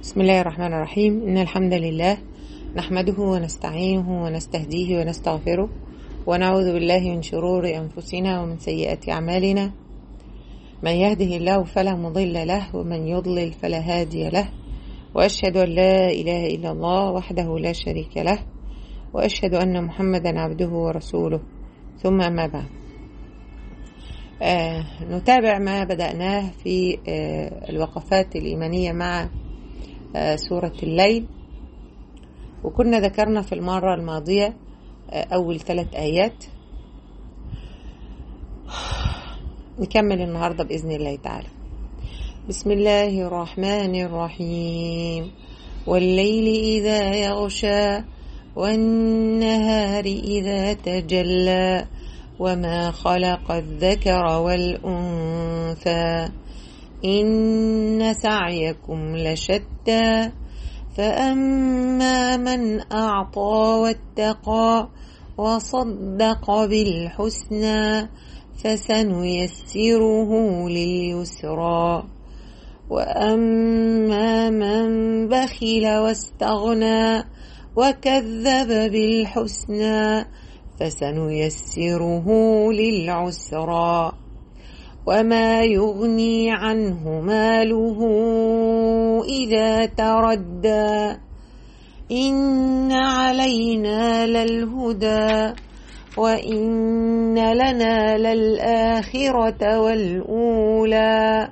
بسم الله الرحمن الرحيم إن الحمد لله نحمده ونستعينه ونستهديه ونستغفره ونعوذ بالله من شرور أنفسنا ومن سيئات أعمالنا من يهده الله فلا مضل له ومن يضلل فلا هادي له وأشهد أن لا إله إلا الله وحده لا شريك له وأشهد أن محمدا عبده ورسوله ثم أما بعد آه نتابع ما بدأناه في آه الوقفات الإيمانية مع آه سورة الليل وكنا ذكرنا في المرة الماضية آه أول ثلاث آيات نكمل النهاردة بإذن الله تعالى بسم الله الرحمن الرحيم والليل إذا يغشى والنهار إذا تجلى وما خلق الذكر والأنثى إن سعيكم لشتى فأما من أعطى واتقى وصدق بالحسنى فسنيسره لليسرى وأما من بخل واستغنى وكذب بالحسنى فسنيسره للعسرى وما يغني عنه ماله إذا تردى إن علينا للهدى وإن لنا للآخرة والأولى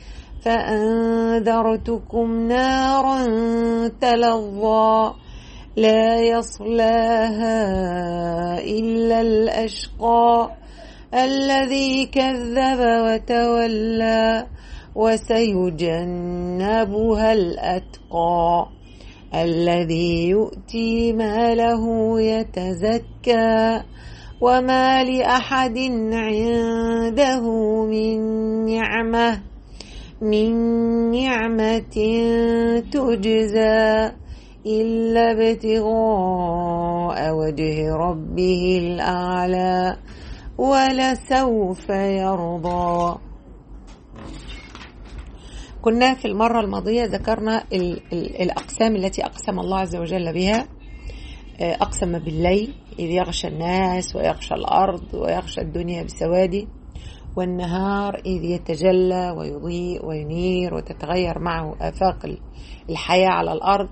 فأنذرتكم نارا تلظى لا يصلاها إلا الأشقى الذي كذب وتولى وسيجنبها الأتقى الذي يؤتي ماله يتزكى وما لأحد عنده من نعمة من نعمة تجزى إلا ابتغاء وجه ربه الأعلى ولسوف يرضى كنا في المرة الماضية ذكرنا ال ال الأقسام التي أقسم الله عز وجل بها أقسم بالليل إذ يغشى الناس ويغشى الأرض ويغشى الدنيا بسواده والنهار إذ يتجلى ويضيء وينير وتتغير معه آفاق الحياة على الأرض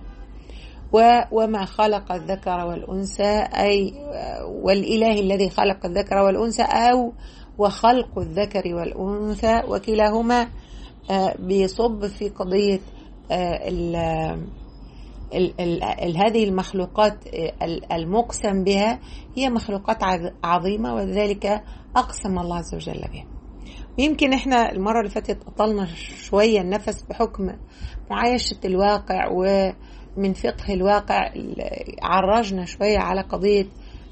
وما خلق الذكر والأنثى أي والإله الذي خلق الذكر والأنثى أو وخلق الذكر والأنثى وكلاهما بيصب في قضية ال ال ال هذه المخلوقات المقسم بها هي مخلوقات عظيمة وذلك أقسم الله عز وجل بها ويمكن احنا المرة اللي فاتت أطلنا شوية النفس بحكم معايشة الواقع و من فقه الواقع عرجنا شوية على قضية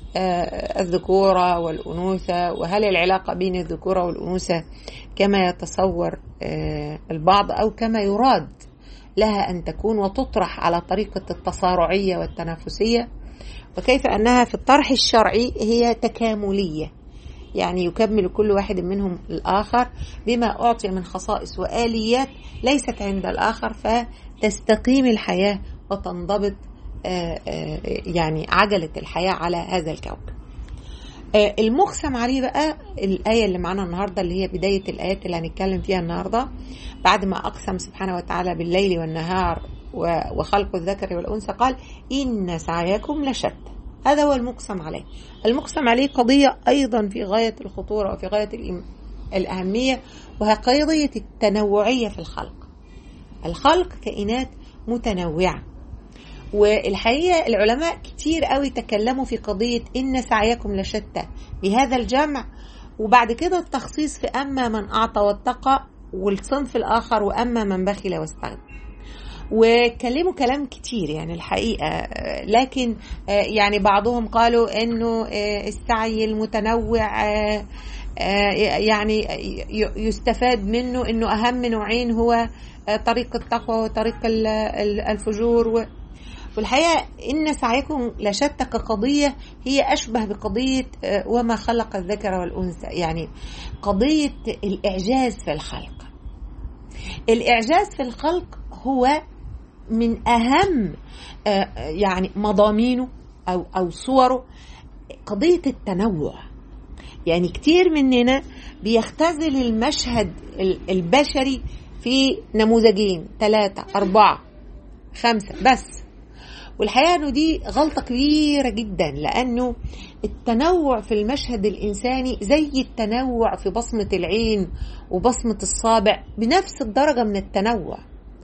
الذكورة والأنوثة وهل العلاقة بين الذكورة والأنوثة كما يتصور البعض أو كما يراد لها أن تكون وتطرح على طريقة التصارعية والتنافسية وكيف أنها في الطرح الشرعي هي تكاملية يعني يكمل كل واحد منهم الآخر بما أعطي من خصائص وآليات ليست عند الآخر فتستقيم الحياة وتنضبط يعني عجلة الحياة على هذا الكوكب المقسم عليه بقى الآية اللي معانا النهاردة اللي هي بداية الآيات اللي هنتكلم فيها النهاردة بعد ما أقسم سبحانه وتعالى بالليل والنهار وخلق الذكر والأنثى قال إن سعيكم لشتى هذا هو المقسم عليه المقسم عليه قضية أيضا في غاية الخطورة وفي غاية الأهمية وهي قضية التنوعية في الخلق الخلق كائنات متنوعة والحقيقة العلماء كتير قوي تكلموا في قضية إن سعيكم لشتى بهذا الجمع وبعد كده التخصيص في أما من أعطى واتقى والصنف الآخر وأما من بخل واستغنى وكلموا كلام كتير يعني الحقيقة لكن يعني بعضهم قالوا انه السعي المتنوع يعني يستفاد منه انه اهم نوعين هو طريق التقوى وطريق الفجور والحقيقة إن سعيكم لشتى كقضية هي أشبه بقضية وما خلق الذكر والأنثى يعني قضية الإعجاز في الخلق الإعجاز في الخلق هو من اهم يعني مضامينه او او صوره قضيه التنوع يعني كتير مننا بيختزل المشهد البشري في نموذجين ثلاثة أربعة خمسة بس والحقيقة أنه دي غلطة كبيرة جدا لأنه التنوع في المشهد الإنساني زي التنوع في بصمة العين وبصمة الصابع بنفس الدرجة من التنوع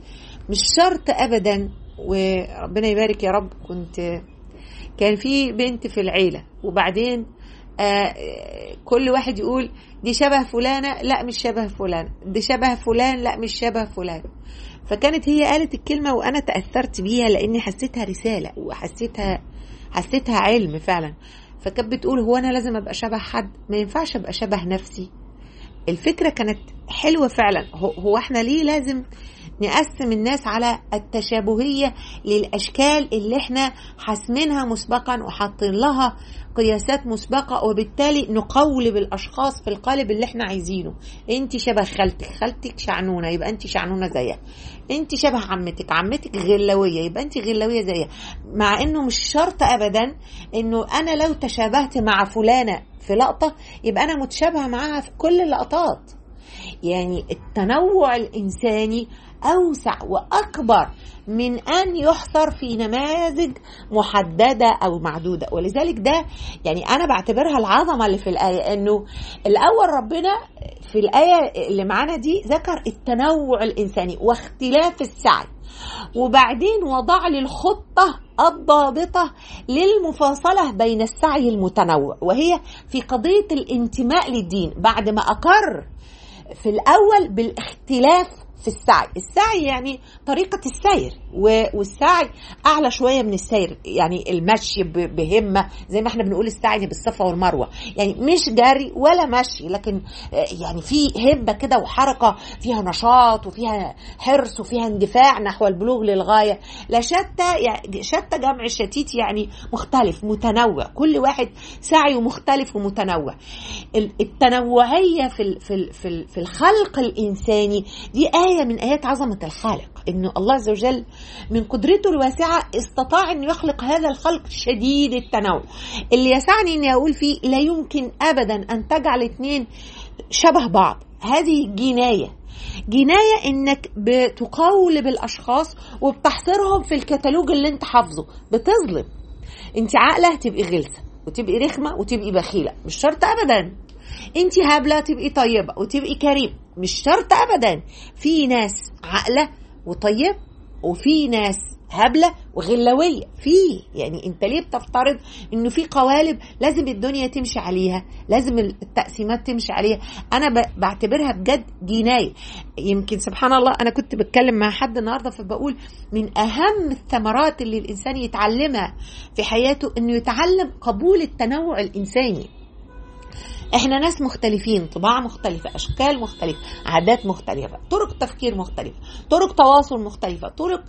مش شرط أبدا وربنا يبارك يا رب كنت كان في بنت في العيلة وبعدين آه كل واحد يقول دي شبه فلانة لا مش شبه فلان دي شبه فلان لا مش شبه فلان فكانت هي قالت الكلمة وأنا تأثرت بيها لأني حسيتها رسالة وحسيتها حسيتها علم فعلا فكانت بتقول هو أنا لازم أبقى شبه حد ما ينفعش أبقى شبه نفسي الفكرة كانت حلوة فعلا هو احنا ليه لازم نقسم الناس على التشابهية للأشكال اللي احنا حاسمينها مسبقا وحاطين لها قياسات مسبقة وبالتالي نقولب الأشخاص في القالب اللي احنا عايزينه انت شبه خالتك خالتك شعنونة يبقى انت شعنونة زيها انت شبه عمتك عمتك غلاوية يبقى انت غلاوية زيها مع انه مش شرط ابدا انه انا لو تشابهت مع فلانة في لقطة يبقى انا متشابهة معاها في كل اللقطات يعني التنوع الانساني اوسع واكبر من ان يحصر في نماذج محدده او معدوده ولذلك ده يعني انا بعتبرها العظمه اللي في الايه انه الاول ربنا في الايه اللي معانا دي ذكر التنوع الانساني واختلاف السعي وبعدين وضع لي الخطه الضابطه للمفاصله بين السعي المتنوع وهي في قضيه الانتماء للدين بعد ما اقر في الاول بالاختلاف في السعي السعي يعني طريقة السير والسعي أعلى شوية من السير يعني المشي بهمة زي ما احنا بنقول السعي بالصفا والمروة يعني مش جري ولا مشي لكن يعني في هبة كده وحركة فيها نشاط وفيها حرص وفيها اندفاع نحو البلوغ للغاية لا شتى يعني شتى جمع الشتيت يعني مختلف متنوع كل واحد سعيه مختلف ومتنوع التنوعية في في في الخلق الإنساني دي آية من آيات عظمة الخالق إنه الله عز وجل من قدرته الواسعة استطاع أن يخلق هذا الخلق شديد التنوع اللي يسعني أني أقول فيه لا يمكن أبدا أن تجعل اثنين شبه بعض هذه جناية جناية انك بتقولب الاشخاص وبتحصرهم في الكتالوج اللي انت حافظه بتظلم انت عاقلة تبقي غلسة وتبقي رخمة وتبقي بخيلة مش شرط ابدا انت هبلة تبقي طيبة وتبقي كريم مش شرط ابدا في ناس عاقلة وطيب وفي ناس هبلة وغلوية في يعني انت ليه بتفترض انه في قوالب لازم الدنيا تمشي عليها لازم التقسيمات تمشي عليها انا بعتبرها بجد جناية يمكن سبحان الله انا كنت بتكلم مع حد النهاردة فبقول من اهم الثمرات اللي الانسان يتعلمها في حياته انه يتعلم قبول التنوع الانساني احنا ناس مختلفين طباع مختلفة اشكال مختلفة عادات مختلفة طرق تفكير مختلفة طرق تواصل مختلفة طرق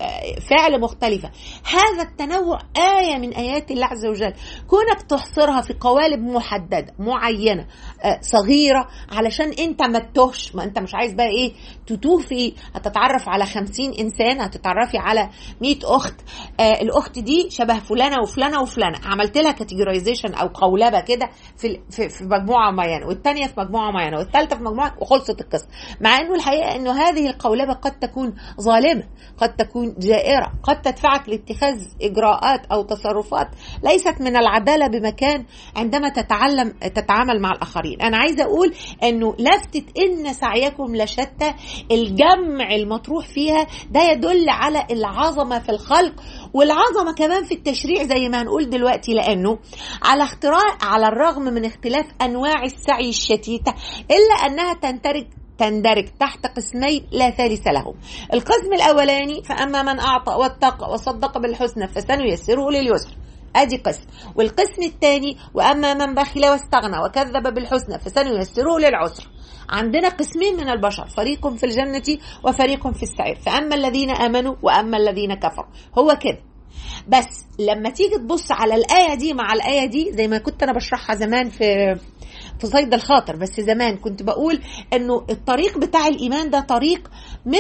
فعل مختلفة هذا التنوع آية من آيات الله عز وجل كونك تحصرها في قوالب محددة معينة صغيرة علشان انت ما تتوهش ما انت مش عايز بقى ايه تتوه في هتتعرف على خمسين انسان هتتعرفي على مئة اخت آه الاخت دي شبه فلانة وفلانة وفلانة عملت لها كاتيجورايزيشن او قولبة كده في, في, في مجموعة معينة والثانية في مجموعة معينة والثالثة في مجموعة وخلصت القصة مع انه الحقيقة انه هذه القولبة قد تكون ظالمة قد تكون جائرة قد تدفعك لاتخاذ اجراءات او تصرفات ليست من العدالة بمكان عندما تتعلم تتعامل مع الاخرين انا عايزة اقول انه لفتة ان سعيكم لشتى الجمع المطروح فيها ده يدل على العظمة في الخلق والعظمة كمان في التشريع زي ما هنقول دلوقتي لأنه على اختراع على الرغم من اختلاف أنواع السعي الشتيتة إلا أنها تندرج تندرج تحت قسمين لا ثالث لهم القسم الأولاني فأما من أعطى واتقى وصدق بالحسنى فسنيسره لليسر ادي قسم والقسم الثاني واما من بخل واستغنى وكذب بالحسنى فسنيسره للعسر عندنا قسمين من البشر فريق في الجنة وفريق في السعير فأما الذين آمنوا وأما الذين كفروا هو كده بس لما تيجي تبص على الآية دي مع الآية دي زي ما كنت أنا بشرحها زمان في في صيد الخاطر بس زمان كنت بقول انه الطريق بتاع الايمان ده طريق مش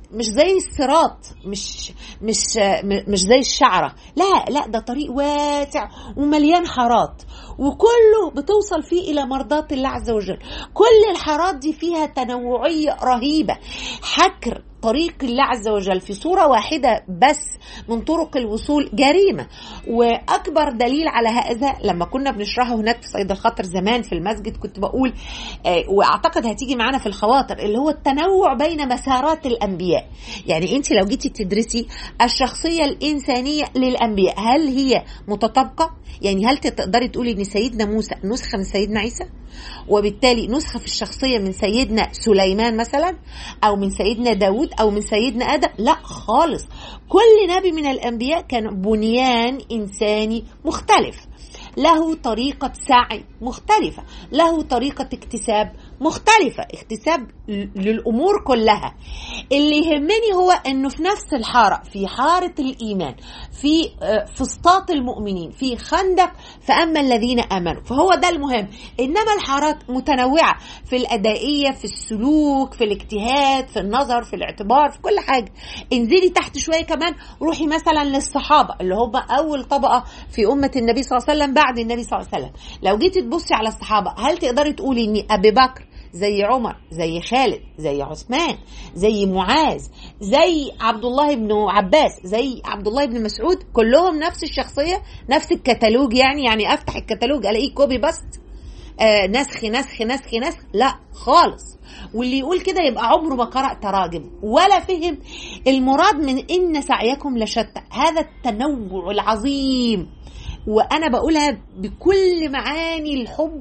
مش زي الصراط مش مش مش زي الشعره لا لا ده طريق واسع ومليان حارات وكله بتوصل فيه الى مرضات الله عز وجل كل الحارات دي فيها تنوعيه رهيبه حكر طريق الله عز وجل في صورة واحدة بس من طرق الوصول جريمة وأكبر دليل على هذا لما كنا بنشرحه هناك في صيد الخاطر زمان في المسجد كنت بقول آه، وأعتقد هتيجي معانا في الخواطر اللي هو التنوع بين مسارات الأنبياء يعني أنت لو جيتي تدرسي الشخصية الإنسانية للأنبياء هل هي متطابقة يعني هل تقدري تقولي ان سيدنا موسى نسخه من سيدنا عيسى وبالتالي نسخه في الشخصيه من سيدنا سليمان مثلا او من سيدنا داود او من سيدنا ادم لا خالص كل نبي من الانبياء كان بنيان انساني مختلف له طريقة سعي مختلفة له طريقة اكتساب مختلفة اكتساب للأمور كلها اللي يهمني هو أنه في نفس الحارة في حارة الإيمان في آه، فسطاط المؤمنين في خندق فأما الذين آمنوا فهو ده المهم إنما الحارات متنوعة في الأدائية في السلوك في الاجتهاد في النظر في الاعتبار في كل حاجة انزلي تحت شوية كمان روحي مثلا للصحابة اللي هم أول طبقة في أمة النبي صلى الله عليه وسلم بعد النبي صلى الله عليه وسلم لو جيتي تبصي على الصحابة هل تقدري تقولي إن أبي بكر زي عمر زي خالد زي عثمان زي معاذ زي عبد الله بن عباس زي عبد الله بن مسعود كلهم نفس الشخصية نفس الكتالوج يعني يعني أفتح الكتالوج ألاقيه كوبي باست آه نسخ نسخ نسخ نسخ لا خالص واللي يقول كده يبقى عمره ما قرأ تراجم ولا فهم المراد من إن سعيكم لشتى هذا التنوع العظيم وأنا بقولها بكل معاني الحب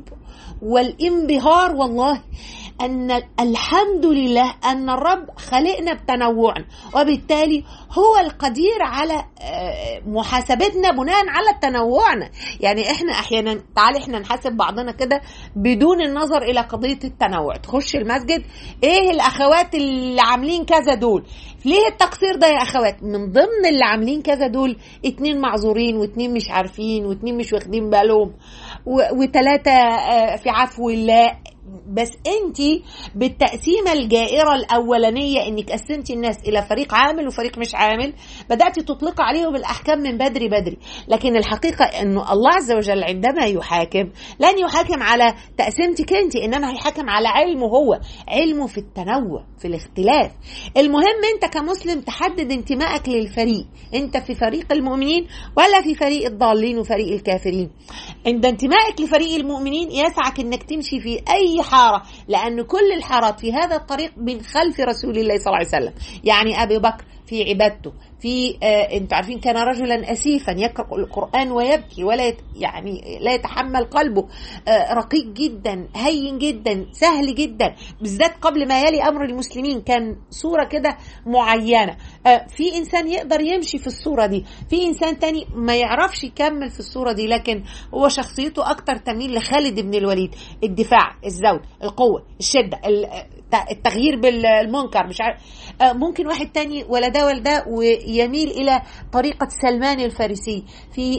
والانبهار والله أن الحمد لله أن الرب خلقنا بتنوعنا وبالتالي هو القدير على آه، محاسبتنا بناء على تنوعنا يعني احنا احيانا تعالي احنا نحاسب بعضنا كده بدون النظر الى قضيه التنوع تخش المسجد ايه الاخوات اللي عاملين كذا دول ليه التقصير ده يا اخوات من ضمن اللي عاملين كذا دول اتنين معذورين واتنين مش عارفين واتنين مش واخدين بالهم وثلاثه آه، في عفو الله بس انت بالتقسيمه الجائره الاولانيه انك قسمتي الناس الى فريق عامل وفريق مش عامل بداتي تطلق عليهم الاحكام من بدري بدري لكن الحقيقه انه الله عز وجل عندما يحاكم لن يحاكم على تقسيمتك انت انما هيحاكم على علمه هو علمه في التنوع في الاختلاف المهم انت كمسلم تحدد انتمائك للفريق انت في فريق المؤمنين ولا في فريق الضالين وفريق الكافرين عند انتمائك لفريق المؤمنين يسعك انك تمشي في اي حارة لأن كل الحارات في هذا الطريق من خلف رسول الله صلى الله عليه وسلم يعني أبي بكر في عبادته في آه انتوا عارفين كان رجلا اسيفا يقرا القران ويبكي ولا يت يعني لا يتحمل قلبه آه رقيق جدا هين جدا سهل جدا بالذات قبل ما يلي امر المسلمين كان صوره كده معينه آه في انسان يقدر يمشي في الصوره دي في انسان تاني ما يعرفش يكمل في الصوره دي لكن هو شخصيته اكتر تميل لخالد بن الوليد الدفاع الزود القوه الشده التغيير بالمنكر مش عارف آه، ممكن واحد تاني ولا ده ولا ده ويميل الى طريقه سلمان الفارسي في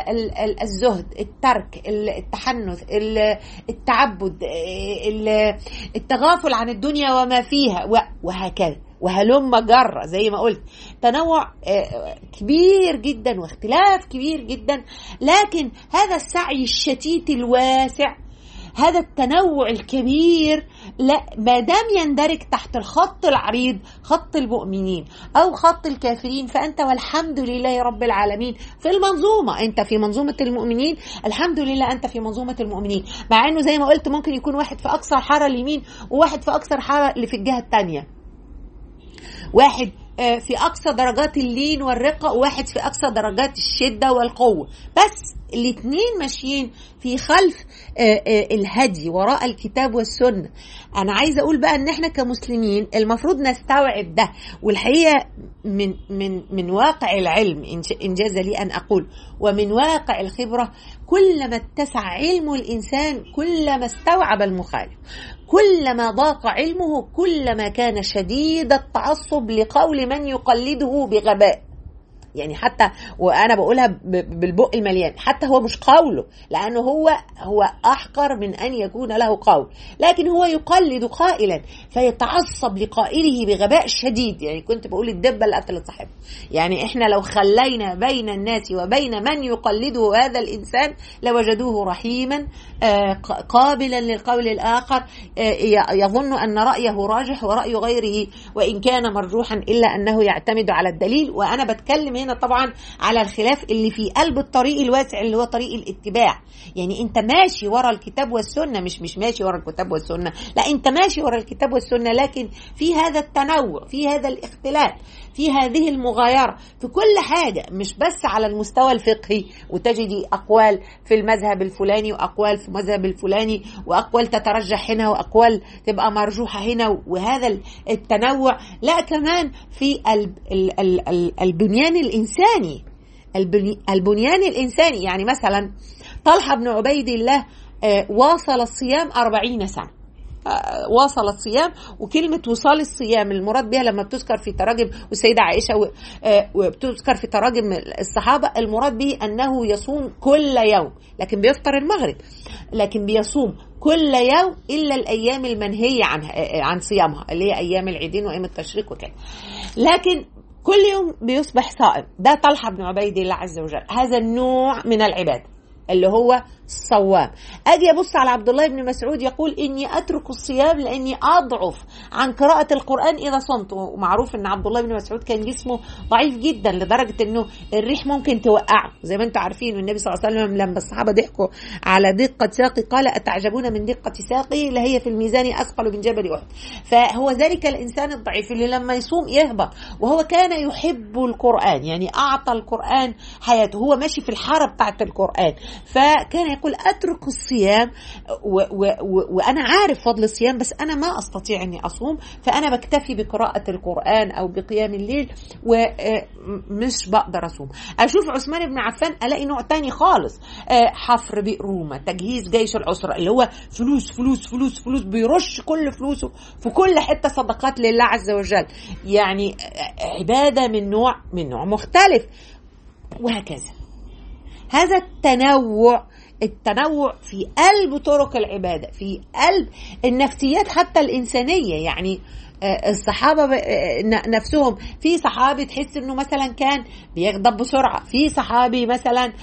الزهد الترك التحنث التعبد التغافل عن الدنيا وما فيها وهكذا وهلم جرة زي ما قلت تنوع آه، كبير جدا واختلاف كبير جدا لكن هذا السعي الشتيت الواسع هذا التنوع الكبير لا ما دام يندرج تحت الخط العريض خط المؤمنين او خط الكافرين فانت والحمد لله رب العالمين في المنظومه انت في منظومه المؤمنين الحمد لله انت في منظومه المؤمنين مع انه زي ما قلت ممكن يكون واحد في اقصى الحاره اليمين وواحد في اقصى الحاره اللي في الجهه الثانيه واحد آه، في اقصى درجات اللين والرقه وواحد في اقصى درجات الشده والقوه بس الاثنين ماشيين في خلف آه، آه، الهدي وراء الكتاب والسنه انا عايزه اقول بقى ان احنا كمسلمين المفروض نستوعب ده والحقيقه من من من واقع العلم ان جاز لي ان اقول ومن واقع الخبره كلما اتسع علم الانسان كلما استوعب المخالف كلما ضاق علمه كلما كان شديد التعصب لقول من يقلده بغباء يعني حتى وانا بقولها ب- بالبق المليان حتى هو مش قوله لانه هو هو احقر من ان يكون له قول لكن هو يقلد قائلا فيتعصب لقائله بغباء شديد يعني كنت بقول الدبه اللي قتلت صاحبها يعني احنا لو خلينا بين الناس وبين من يقلده هذا الانسان لوجدوه رحيما آه، ق- قابلا للقول الاخر آه، ي- يظن ان رايه راجح وراي غيره وان كان مرجوحا الا انه يعتمد على الدليل وانا بتكلم هنا طبعا على الخلاف اللي في قلب الطريق الواسع اللي هو طريق الاتباع يعني انت ماشي ورا الكتاب والسنه مش مش ماشي ورا الكتاب والسنه لا انت ماشي ورا الكتاب والسنه لكن في هذا التنوع في هذا الاختلاف في هذه المغايره في كل حاجه مش بس على المستوى الفقهي وتجدي اقوال في المذهب الفلاني واقوال في المذهب الفلاني واقوال تترجح هنا واقوال تبقى مرجوحه هنا وهذا التنوع لا كمان في ال- ال- ال- ال- البنيان الانساني البني- البنيان الانساني يعني مثلا طلحه بن عبيد الله آه، واصل الصيام أربعين سنه آه، واصل الصيام وكلمة وصال الصيام المراد بها لما بتذكر في تراجم والسيدة عائشة و- آه، وبتذكر في تراجم الصحابة المراد به أنه يصوم كل يوم لكن بيفطر المغرب لكن بيصوم كل يوم إلا الأيام المنهية عنها آه، عن صيامها اللي هي أيام العيدين وأيام التشريق وكده لكن كل يوم بيصبح صائم ده طلحة بن عبيد الله عز وجل هذا النوع من العبادة اللي هو الصوام اجي ابص على عبد الله بن مسعود يقول اني اترك الصيام لاني اضعف عن قراءه القران اذا صمت ومعروف ان عبد الله بن مسعود كان جسمه ضعيف جدا لدرجه انه الريح ممكن توقعه زي ما انتم عارفين النبي صلى الله عليه وسلم لما الصحابه ضحكوا على دقه ساقي قال اتعجبون من دقه ساقي لهي في الميزان اثقل من جبل احد فهو ذلك الانسان الضعيف اللي لما يصوم يهبط وهو كان يحب القران يعني اعطى القران حياته هو ماشي في الحاره بتاعت القران فكان يقول اترك الصيام و و و وانا عارف فضل الصيام بس انا ما استطيع اني اصوم فانا بكتفي بقراءه القران او بقيام الليل ومش بقدر اصوم اشوف عثمان بن عفان الاقي نوع تاني خالص آه، حفر بئر روما تجهيز جيش العسره اللي هو فلوس فلوس فلوس فلوس بيرش كل فلوسه في كل حته صدقات لله عز وجل يعني آه، عباده من نوع من نوع مختلف وهكذا هذا التنوع التنوع في قلب طرق العباده في قلب النفسيات حتى الانسانيه يعني آه، الصحابه ب- آه، ن- نفسهم في صحابي تحس انه مثلا كان بيغضب بسرعه في صحابي مثلا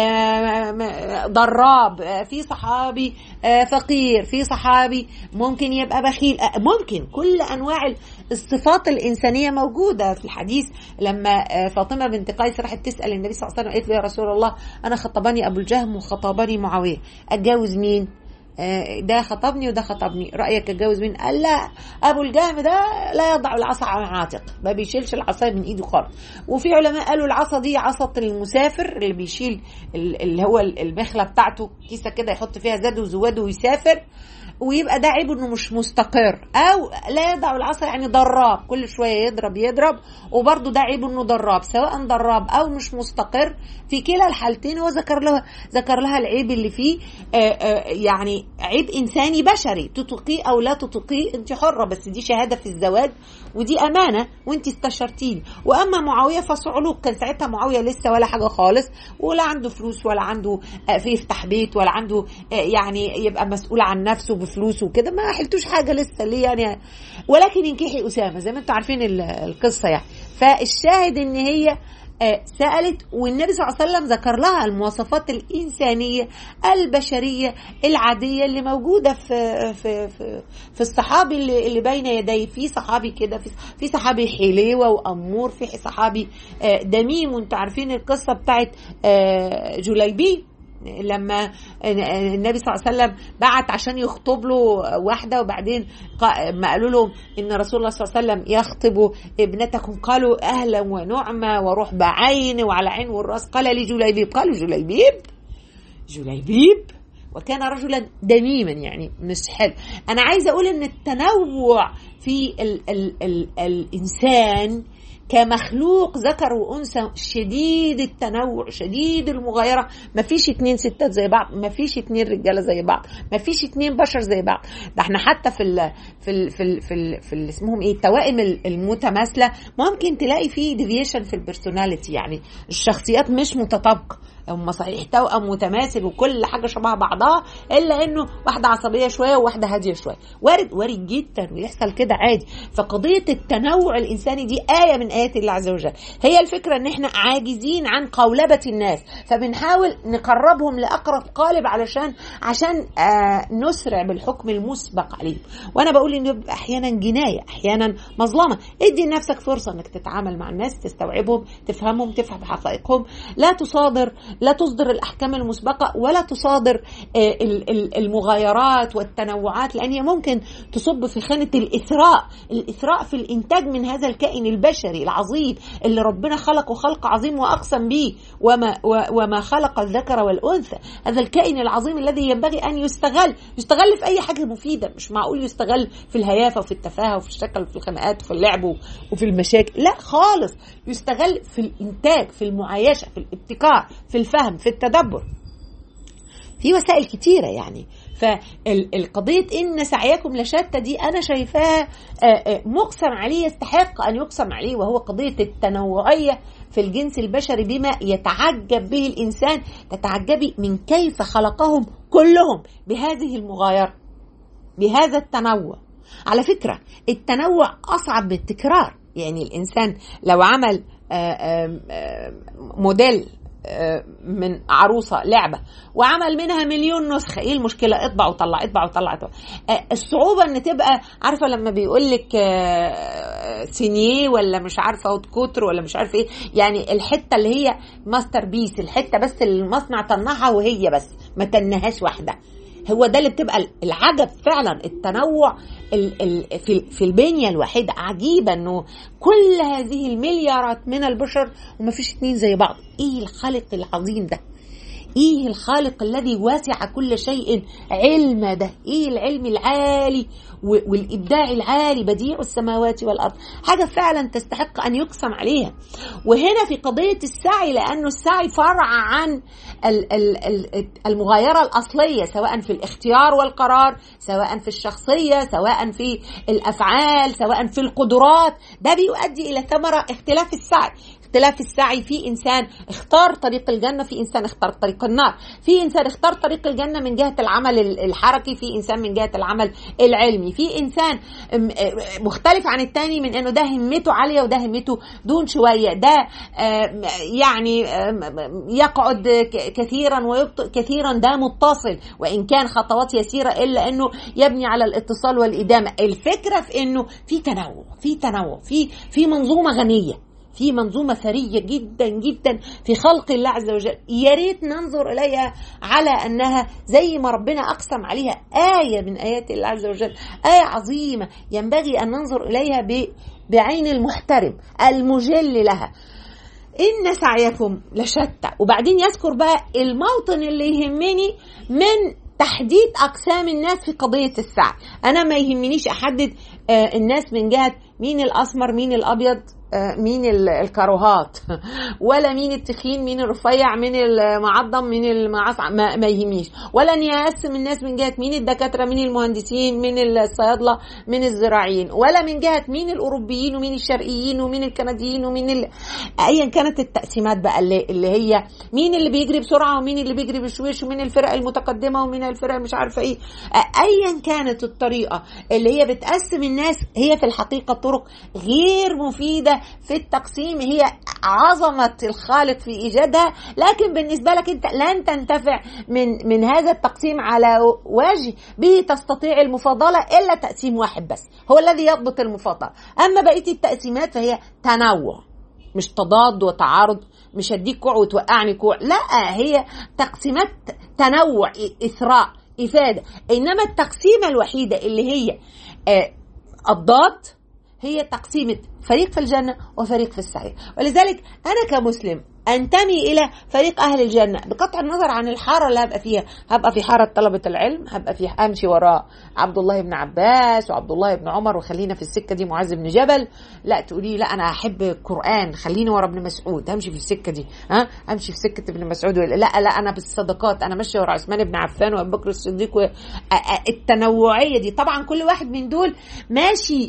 آه، م- ضراب آه، في صحابي آه، فقير في صحابي ممكن يبقى بخيل آه، ممكن كل انواع الصفات الانسانيه موجوده في الحديث لما آه، فاطمه بنت قيس راحت تسال النبي صلى الله عليه وسلم قالت له يا رسول الله انا خطبني ابو الجهم وخطبني معاويه اتجوز مين آه، ده خطبني وده خطبني رايك اتجوز مين قال لا ابو الجهم ده لا يضع العصا على عاتق ما بيشيلش العصا من ايده خالص وفي علماء قالوا العصا دي عصا المسافر اللي بيشيل ال- اللي هو المخله بتاعته كيسه كده يحط فيها زاد وزواد ويسافر ويبقى ده عيب انه مش مستقر او لا يضع العصا يعني ضراب كل شويه يضرب يضرب وبرضه ده عيب انه ضراب سواء ضراب او مش مستقر في كلا الحالتين هو ذكر لها ذكر لها العيب اللي فيه آه، آه، يعني عيب انساني بشري تطلقيه او لا تطلقيه انت حره بس دي شهاده في الزواج ودي امانه وانت استشرتيني واما معاويه فصعلوك كان ساعتها معاويه لسه ولا حاجه خالص ولا عنده فلوس ولا عنده آه، في يفتح بيت ولا عنده آه، يعني يبقى مسؤول عن نفسه بفلوسه وكده ما حلتوش حاجه لسه ليه يعني ولكن انكحي اسامه زي ما انتم عارفين ال- القصه يعني فالشاهد ان هي آه، سألت والنبي صلى الله عليه وسلم ذكر لها المواصفات الإنسانية البشرية العادية اللي موجودة في في في, في الصحابي اللي, اللي بين يديه في صحابي كده في, في صحابي حليوة وأمور في صحابي آه، دميم وانتوا عارفين القصة بتاعت آه، جليبيب لما النبي صلى الله عليه وسلم بعت عشان يخطب له واحده وبعدين قا- ما قالوا له ان رسول الله صلى الله عليه وسلم يخطب ابنتكم قالوا اهلا ونعمه وروح بعين وعلى عين والراس قال لجليبيب قالوا جليبيب جليبيب وكان رجلا دميما يعني مش حلو انا عايزه اقول ان التنوع في ال ال ال الانسان كمخلوق ذكر وانثى شديد التنوع شديد المغايره ما فيش اتنين ستات زي بعض ما فيش اتنين رجاله زي بعض ما فيش اتنين بشر زي بعض ده احنا حتى في ال في ال في ال في, ال في ال اسمهم ايه التوائم المتماثله ممكن تلاقي فيه ديفيشن في البرسوناليتي يعني الشخصيات مش متطابقه هم صحيح توأم متماثل وكل حاجه شبه بعضها الا انه واحده عصبيه شويه وواحده هاديه شويه وارد وارد جدا ويحصل كده عادي فقضيه التنوع الانساني دي ايه من ايات الله عز وجل هي الفكره ان احنا عاجزين عن قولبه الناس فبنحاول نقربهم لاقرب قالب علشان عشان آه نسرع بالحكم المسبق عليهم وانا بقول انه بيبقى احيانا جنايه احيانا مظلمه ادي لنفسك فرصه انك تتعامل مع الناس تستوعبهم تفهمهم تفهم حقائقهم لا تصادر لا تصدر الاحكام المسبقه ولا تصادر المغايرات والتنوعات لان هي ممكن تصب في خانه الاثراء الاثراء في الانتاج من هذا الكائن البشري العظيم اللي ربنا خلقه خلق عظيم واقسم به وما وما خلق الذكر والانثى هذا الكائن العظيم الذي ينبغي ان يستغل يستغل في اي حاجه مفيده مش معقول يستغل في الهيافه وفي التفاهه وفي الشكل وفي الخناقات وفي اللعب وفي المشاكل لا خالص يستغل في الانتاج في المعايشه في الابتكار في الفهم في التدبر في وسائل كتيرة يعني فالقضية إن سعيكم لشتى دي أنا شايفاها مقسم عليه يستحق أن يقسم عليه وهو قضية التنوعية في الجنس البشري بما يتعجب به الإنسان تتعجبي من كيف خلقهم كلهم بهذه المغايرة بهذا التنوع على فكرة التنوع أصعب من التكرار يعني الإنسان لو عمل موديل من عروسة لعبة وعمل منها مليون نسخة ايه المشكلة اطبع وطلع اطبع وطلع, اطبع. الصعوبة ان تبقى عارفة لما بيقول لك سينيه ولا مش عارفة اوت كوتر ولا مش عارفة ايه يعني الحتة اللي هي ماستر بيس الحتة بس اللي المصنع طنعها وهي بس ما تنهاش واحدة هو ده اللي بتبقى العجب فعلا التنوع في في البنيه الواحده عجيبه انه كل هذه المليارات من البشر وما فيش اتنين زي بعض ايه الخالق العظيم ده ايه الخالق الذي واسع كل شيء علم ده ايه العلم العالي والابداع العالي بديع السماوات والارض حاجه فعلا تستحق ان يقسم عليها وهنا في قضيه السعي لانه السعي فرع عن المغايره الاصليه سواء في الاختيار والقرار سواء في الشخصيه سواء في الافعال سواء في القدرات ده بيؤدي الى ثمره اختلاف السعي اختلاف السعي في انسان اختار طريق الجنه في انسان اختار طريق النار في انسان اختار طريق الجنه من جهه العمل الحركي في انسان من جهه العمل العلمي في انسان مختلف عن التاني من انه ده همته عاليه وده همته دون شويه ده يعني يقعد كثيرا ويبطئ كثيرا ده متصل وان كان خطوات يسيره الا انه يبني على الاتصال والادامه الفكره في انه في تنوع في تنوع في في منظومه غنيه في منظومه ثريه جدا جدا في خلق الله عز وجل يا ريت ننظر اليها على انها زي ما ربنا اقسم عليها ايه من ايات الله عز وجل ايه عظيمه ينبغي ان ننظر اليها بعين المحترم المجل لها ان سعيكم لشتى وبعدين يذكر بقى الموطن اللي يهمني من تحديد اقسام الناس في قضيه السعي انا ما يهمنيش احدد الناس من جهه مين الاسمر مين الابيض مين الكاروهات ولا مين التخين مين الرفيع مين المعظم مين المعصع ما, ما يهمنيش ولا اني اقسم الناس من جهه مين الدكاتره مين المهندسين مين الصيادله مين الزراعيين ولا من جهه مين الاوروبيين ومين الشرقيين ومين الكنديين ومين ال... ايا كانت التقسيمات بقى اللي, اللي هي مين اللي بيجري بسرعه ومين اللي بيجري بشويش ومين الفرق المتقدمه ومين الفرق مش عارفه ايه ايا كانت الطريقه اللي هي بتقسم الناس هي في الحقيقه طرق غير مفيده في التقسيم هي عظمة الخالق في إيجادها لكن بالنسبة لك أنت لن تنتفع من من هذا التقسيم على وجه به تستطيع المفاضلة إلا تقسيم واحد بس هو الذي يضبط المفاضلة أما بقية التقسيمات فهي تنوع مش تضاد وتعارض مش هديك كوع وتوقعني كوع لا هي تقسيمات تنوع إثراء إفادة إنما التقسيمة الوحيدة اللي هي آه الضاد هي تقسيمة فريق في الجنة وفريق في السعير ولذلك أنا كمسلم انتمي الى فريق اهل الجنه بقطع النظر عن الحاره اللي هبقى فيها هبقى في حاره طلبه العلم هبقى في امشي وراء عبد الله بن عباس وعبد الله بن عمر وخلينا في السكه دي معاذ بن جبل لا تقولي لا انا احب القران خليني ورا ابن مسعود همشي في السكه دي ها امشي في سكه ابن مسعود لا لا انا بالصدقات انا ماشيه ورا عثمان بن عفان وابو بكر الصديق التنوعيه دي طبعا كل واحد من دول ماشي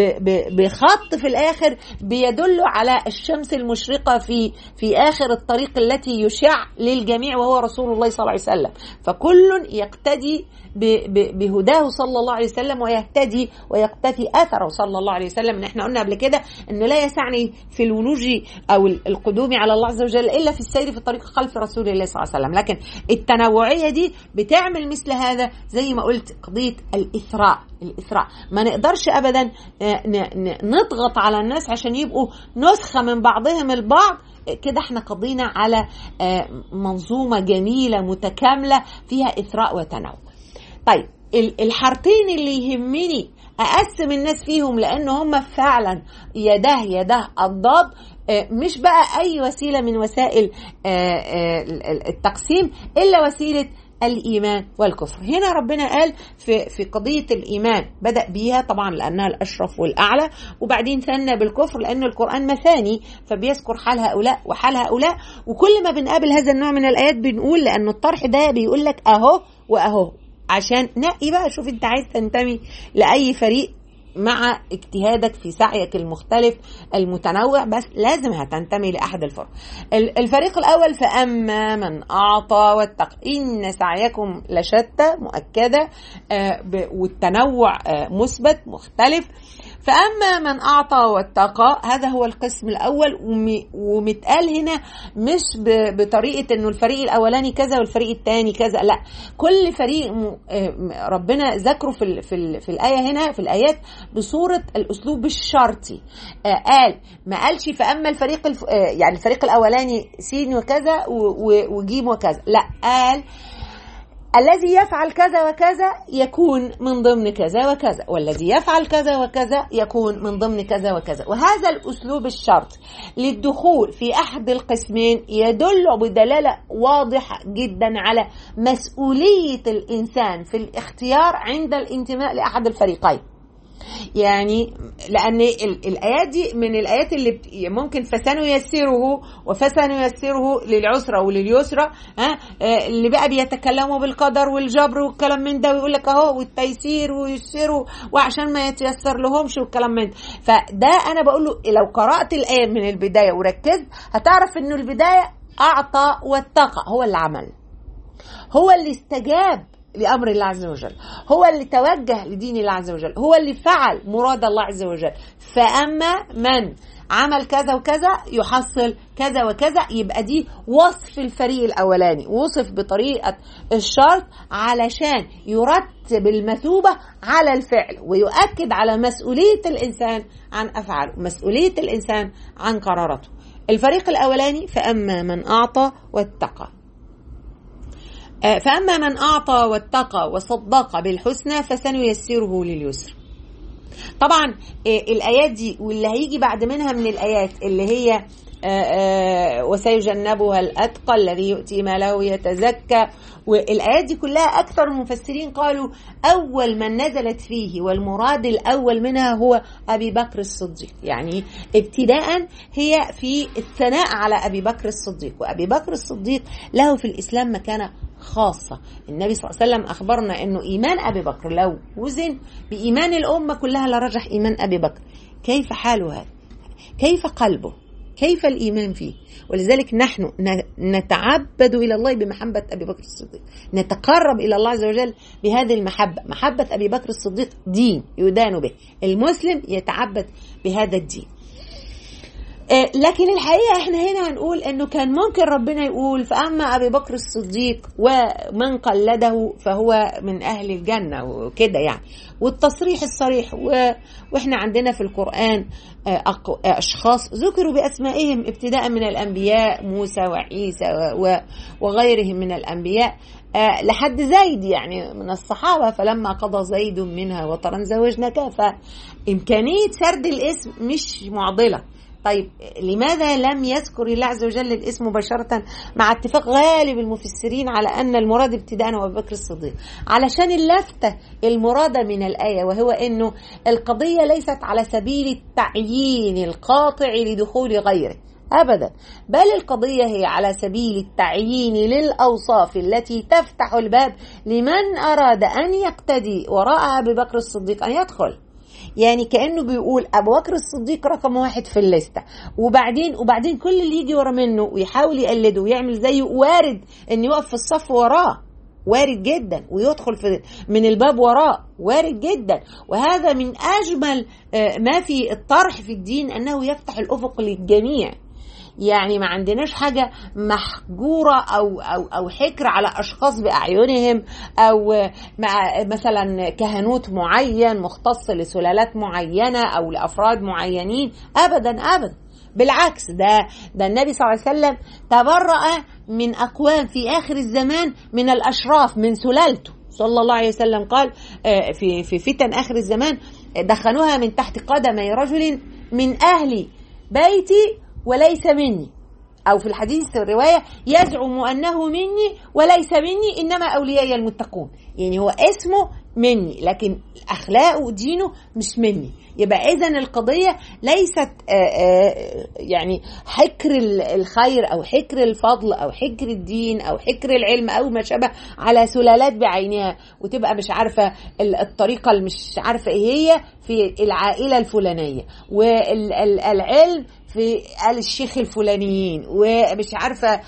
بخط في الاخر بيدل على الشمس المشرقه في في اخر الطريق التي يشع للجميع وهو رسول الله صلى الله عليه وسلم فكل يقتدي بهداه صلى الله عليه وسلم ويهتدي ويقتفي اثره صلى الله عليه وسلم احنا قلنا قبل كده ان لا يسعني في الولوج او القدوم على الله عز وجل الا في السير في الطريق خلف رسول الله صلى الله عليه وسلم لكن التنوعيه دي بتعمل مثل هذا زي ما قلت قضيه الاثراء الاثراء ما نقدرش ابدا نضغط على الناس عشان يبقوا نسخه من بعضهم البعض كده احنا قضينا على منظومه جميله متكامله فيها اثراء وتنوع طيب الحارتين اللي يهمني اقسم الناس فيهم لان هم فعلا يده يده الضاد مش بقى اي وسيله من وسائل التقسيم الا وسيله الايمان والكفر هنا ربنا قال في في قضيه الايمان بدا بيها طبعا لانها الاشرف والاعلى وبعدين ثنى بالكفر لان القران مثاني فبيذكر حال هؤلاء وحال هؤلاء وكل ما بنقابل هذا النوع من الايات بنقول لان الطرح ده بيقول لك اهو واهو عشان نقي بقى شوف انت عايز تنتمي لاي فريق مع اجتهادك في سعيك المختلف المتنوع بس لازم هتنتمي لاحد الفرق الفريق الاول فاما من اعطى واتقى ان سعيكم لشتى مؤكده والتنوع مثبت مختلف فأما من أعطى واتقى هذا هو القسم الأول ومتقال هنا مش بطريقة إنه الفريق الأولاني كذا والفريق الثاني كذا لا كل فريق ربنا ذكره في في, في الآية هنا في الآيات بصورة الأسلوب الشرطي قال ما قالش فأما الفريق يعني الفريق الأولاني سين وكذا وجيم وكذا لا قال الذي يفعل كذا وكذا يكون من ضمن كذا وكذا والذي يفعل كذا وكذا يكون من ضمن كذا وكذا وهذا الأسلوب الشرط للدخول في أحد القسمين يدل بدلالة واضحة جدا على مسؤولية الإنسان في الاختيار عند الانتماء لأحد الفريقين يعني لان الايات دي من الايات اللي ممكن فسنيسره وفسنيسره للعسرى ولليسرى ها اللي بقى بيتكلموا بالقدر والجبر والكلام من ده ويقول لك اهو والتيسير ويسروا وعشان ما يتيسر لهمش والكلام من ده فده انا بقول له لو قرات الايه من البدايه وركزت هتعرف انه البدايه اعطى واتقى هو اللي عمل هو اللي استجاب لامر الله عز وجل هو اللي توجه لدين الله عز وجل هو اللي فعل مراد الله عز وجل فاما من عمل كذا وكذا يحصل كذا وكذا يبقى دي وصف الفريق الاولاني وصف بطريقه الشرط علشان يرتب المثوبه على الفعل ويؤكد على مسؤوليه الانسان عن افعاله مسؤوليه الانسان عن قراراته الفريق الاولاني فاما من اعطى واتقى فأما من أعطى واتقى وصدق بالحسنى فسنيسره لليسر طبعا الآيات دي واللي هيجي بعد منها من الآيات اللي هي وسيجنبها الأتقى الذي يؤتي ماله يتزكى والآيات دي كلها أكثر المفسرين قالوا أول من نزلت فيه والمراد الأول منها هو أبي بكر الصديق يعني ابتداء هي في الثناء على أبي بكر الصديق وأبي بكر الصديق له في الإسلام مكانة خاصة النبي صلى الله عليه وسلم أخبرنا أنه إيمان أبي بكر لو وزن بإيمان الأمة كلها لرجح إيمان أبي بكر كيف حاله هذا كيف قلبه كيف الإيمان فيه ولذلك نحن نتعبد إلى الله بمحبة أبي بكر الصديق نتقرب إلى الله عز وجل بهذه المحبة محبة أبي بكر الصديق دين يدان به المسلم يتعبد بهذا الدين لكن الحقيقه احنا هنا هنقول انه كان ممكن ربنا يقول فاما ابي بكر الصديق ومن قلده فهو من اهل الجنه وكده يعني والتصريح الصريح و... واحنا عندنا في القران اشخاص ذكروا باسمائهم ابتداء من الانبياء موسى وعيسى و... وغيرهم من الانبياء لحد زيد يعني من الصحابة فلما قضى زيد منها وطرا زوجناك فإمكانية سرد الاسم مش معضلة طيب لماذا لم يذكر الله عز وجل الاسم مباشرة مع اتفاق غالب المفسرين على أن المراد ابتداء هو أبو بكر الصديق علشان اللفتة المرادة من الآية وهو أنه القضية ليست على سبيل التعيين القاطع لدخول غيره ابدا بل القضيه هي على سبيل التعيين للاوصاف التي تفتح الباب لمن اراد ان يقتدي وراء ابي بكر الصديق ان يدخل يعني كانه بيقول ابو بكر الصديق رقم واحد في الليسته وبعدين وبعدين كل اللي يجي ورا منه ويحاول يقلده ويعمل زيه وارد ان يقف في الصف وراه وارد جدا ويدخل في من الباب وراه وارد جدا وهذا من اجمل ما في الطرح في الدين انه يفتح الافق للجميع يعني ما عندناش حاجه محجوره او او او حكر على اشخاص باعينهم او مع مثلا كهنوت معين مختص لسلالات معينه او لافراد معينين ابدا ابدا بالعكس ده ده النبي صلى الله عليه وسلم تبرأ من اقوام في اخر الزمان من الاشراف من سلالته صلى الله عليه وسلم قال في في فتن اخر الزمان دخنوها من تحت قدمي رجل من اهل بيتي وليس مني أو في الحديث الرواية يزعم أنه مني وليس مني إنما أولياء المتقون يعني هو اسمه مني لكن أخلاقه ودينه مش مني يبقى إذا القضية ليست يعني حكر الخير أو حكر الفضل أو حكر الدين أو حكر العلم أو ما شابه على سلالات بعينها وتبقى مش عارفة الطريقة اللي مش عارفة إيه هي في العائلة الفلانية والعلم في آل الشيخ الفلانيين ومش عارفة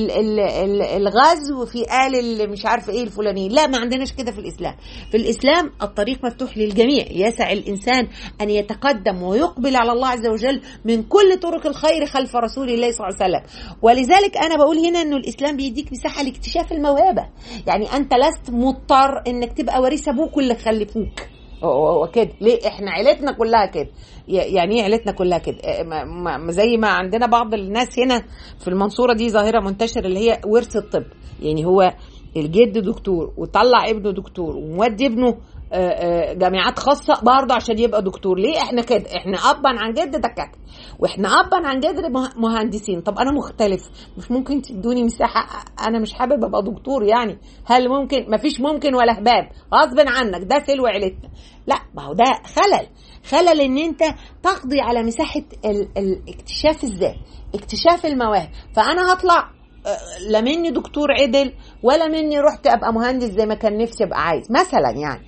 الغزو في آل اللي مش عارفة ايه الفلانيين لا ما عندناش كده في الإسلام في الإسلام الطريق مفتوح للجميع يسع الإنسان أن يتقدم ويقبل على الله عز وجل من كل طرق الخير خلف رسول الله صلى الله عليه وسلم ولذلك أنا بقول هنا أنه الإسلام بيديك مساحة لاكتشاف الموهبة يعني أنت لست مضطر أنك تبقى وريث أبوك اللي خلفوك هو كده ليه احنا عيلتنا كلها كده يعني ايه عيلتنا كلها كده زي ما عندنا بعض الناس هنا في المنصوره دي ظاهره منتشره اللي هي ورث الطب يعني هو الجد دكتور وطلع ابنه دكتور ومودي ابنه جامعات خاصة برضه عشان يبقى دكتور ليه احنا كده احنا ابا عن جد دكاتره واحنا ابا عن جد مهندسين طب انا مختلف مش ممكن تدوني مساحة انا مش حابب ابقى دكتور يعني هل ممكن مفيش ممكن ولا هباب غصب عنك ده سلو عيلتنا لا ما هو ده خلل خلل ان انت تقضي على مساحة ال... الاكتشاف الذات اكتشاف المواهب فانا هطلع لا مني دكتور عدل ولا مني رحت ابقى مهندس زي ما كان نفسي ابقى عايز مثلا يعني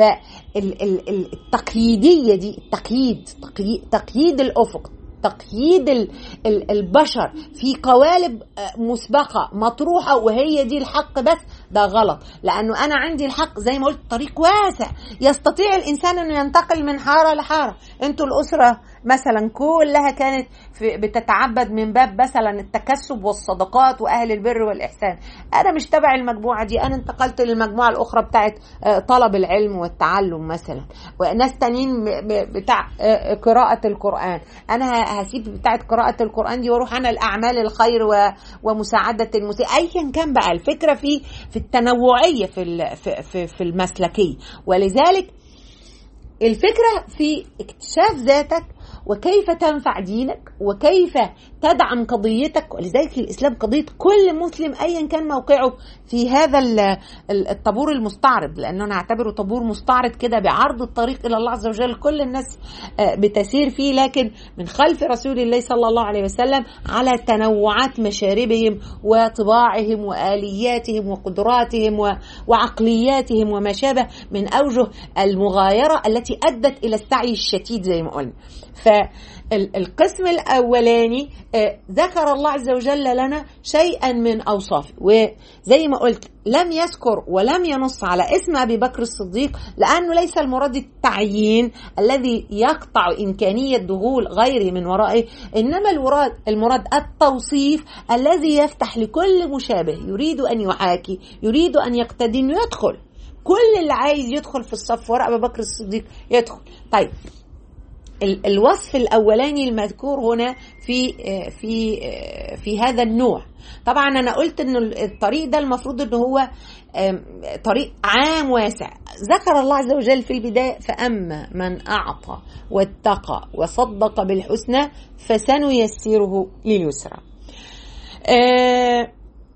فالتقييديه دي التقييد تقييد الافق تقييد البشر في قوالب مسبقة مطروحة وهي دي الحق بس ده غلط لأنه أنا عندي الحق زي ما قلت طريق واسع يستطيع الإنسان أنه ينتقل من حارة لحارة أنتوا الأسرة مثلا كلها كانت في بتتعبد من باب مثلا التكسب والصدقات واهل البر والاحسان انا مش تبع المجموعه دي انا انتقلت للمجموعه الاخرى بتاعت طلب العلم والتعلم مثلا وناس تانيين بتاع قراءه القران انا هسيب بتاعت قراءه القران دي واروح انا لاعمال الخير ومساعده المسيء ايا كان بقى الفكره في في التنوعيه في في في المسلكيه ولذلك الفكره في اكتشاف ذاتك وكيف تنفع دينك وكيف تدعم قضيتك ولذلك الاسلام قضيه كل مسلم ايا كان موقعه في هذا الطابور المستعرض لانه انا اعتبره طابور مستعرض كده بعرض الطريق الى الله عز وجل كل الناس بتسير فيه لكن من خلف رسول الله صلى الله عليه وسلم على تنوعات مشاربهم وطباعهم والياتهم وقدراتهم وعقلياتهم وما شابه من اوجه المغايره التي ادت الى السعي الشديد زي ما قلنا فالقسم الاولاني ذكر الله عز وجل لنا شيئا من اوصافه وزي ما قلت لم يذكر ولم ينص على اسم ابي بكر الصديق لانه ليس المراد التعيين الذي يقطع امكانيه دخول غيره من ورائه انما المراد المراد التوصيف الذي يفتح لكل مشابه يريد ان يحاكي يريد ان يقتدي انه يدخل كل اللي عايز يدخل في الصف وراء ابي بكر الصديق يدخل طيب الوصف الاولاني المذكور هنا في في في هذا النوع طبعا انا قلت ان الطريق ده المفروض ان هو طريق عام واسع ذكر الله عز وجل في البداية فأما من أعطى واتقى وصدق بالحسنى فسنيسره لليسرى آه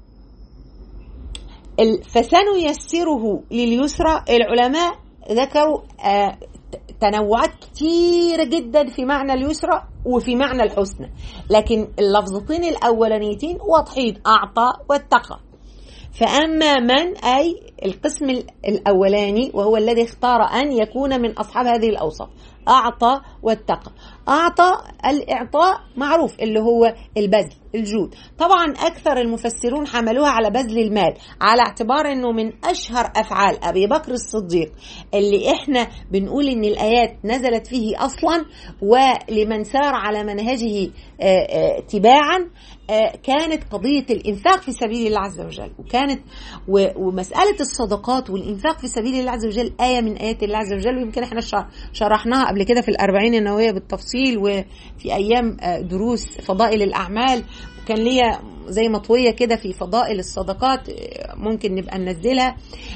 فسنيسره لليسرى العلماء ذكروا آه تنوعات كتيرة جدا في معنى اليسرى وفي معنى الحسنى لكن اللفظتين الأولانيتين واضحين أعطى واتقى فأما من أي القسم الأولاني وهو الذي اختار أن يكون من أصحاب هذه الأوصاف أعطى واتقى أعطى الإعطاء معروف اللي هو البذل الجود طبعا أكثر المفسرون حملوها على بذل المال على اعتبار أنه من أشهر أفعال أبي بكر الصديق اللي إحنا بنقول أن الآيات نزلت فيه أصلا ولمن سار على منهجه تباعا كانت قضية الإنفاق في سبيل الله عز وجل وكانت ومسألة الصدقات والإنفاق في سبيل الله عز وجل آية من آيات الله عز وجل ويمكن احنا شرحناها قبل كده في الأربعين النووية بالتفصيل وفي أيام دروس فضائل الأعمال وكان ليا زي مطوية كده في فضائل الصدقات ممكن نبقى ننزلها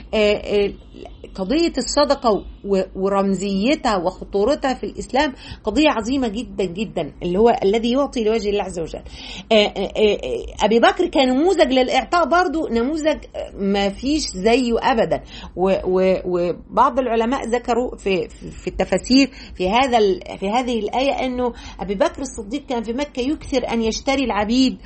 قضية الصدقة ورمزيتها وخطورتها في الإسلام قضية عظيمة جدا جدا اللي هو الذي يعطي لوجه الله عز وجل أبي بكر كان نموذج للإعطاء برضو نموذج ما فيش زيه أبدا وبعض العلماء ذكروا في في التفاسير في هذا في هذه الآية أنه أبي بكر الصديق كان في مكة يكثر أن يشتري العبيد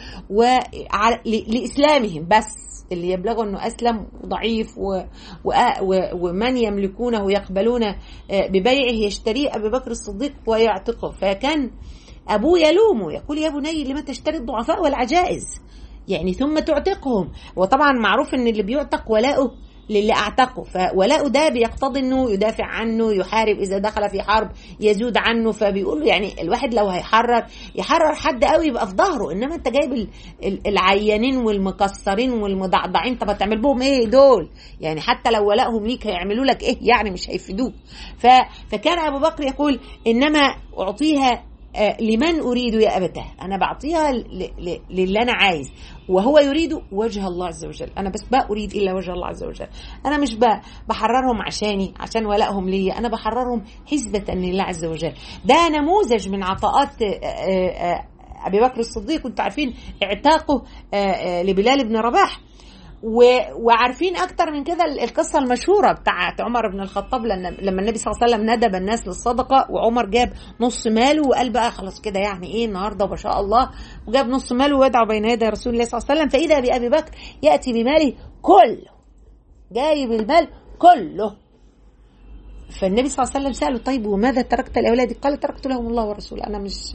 لإسلامهم بس اللي يبلغوا انه اسلم ضعيف و... و... و... ومن يملكونه يقبلون ببيعه يشتريه ابي بكر الصديق ويعتقه فكان ابوه يلومه يقول يا بني لما تشتري الضعفاء والعجائز يعني ثم تعتقهم وطبعا معروف ان اللي بيعتق ولاؤه للي اعتقه فولاؤه ده بيقتضي انه يدافع عنه يحارب اذا دخل في حرب يزود عنه فبيقول له يعني الواحد لو هيحرر يحرر حد قوي يبقى في ظهره انما انت جايب العيانين والمكسرين والمضعضعين طب هتعمل بهم ايه دول يعني حتى لو ولائهم ليك هيعملوا لك ايه يعني مش هيفيدوك فكان ابو بكر يقول انما اعطيها لمن أريد يا أبتاه أنا بعطيها للي أنا عايز وهو يريد وجه الله عز وجل أنا بس ما أريد إلا وجه الله عز وجل أنا مش بحررهم عشاني عشان ولائهم لي أنا بحررهم حسبة لله عز وجل ده نموذج من عطاءات أبي بكر الصديق كنتوا عارفين اعتاقه لبلال بن رباح و... وعارفين اكتر من كده القصه المشهوره بتاعت عمر بن الخطاب لما النبي صلى الله عليه وسلم ندب الناس للصدقه وعمر جاب نص ماله وقال بقى خلاص كده يعني ايه النهارده ما شاء الله وجاب نص ماله ويدعو بين يدي رسول الله صلى الله عليه وسلم فاذا بابي بكر ياتي بماله كله جايب المال كله فالنبي صلى الله عليه وسلم ساله طيب وماذا تركت لاولادك؟ قال تركت لهم الله ورسوله انا مش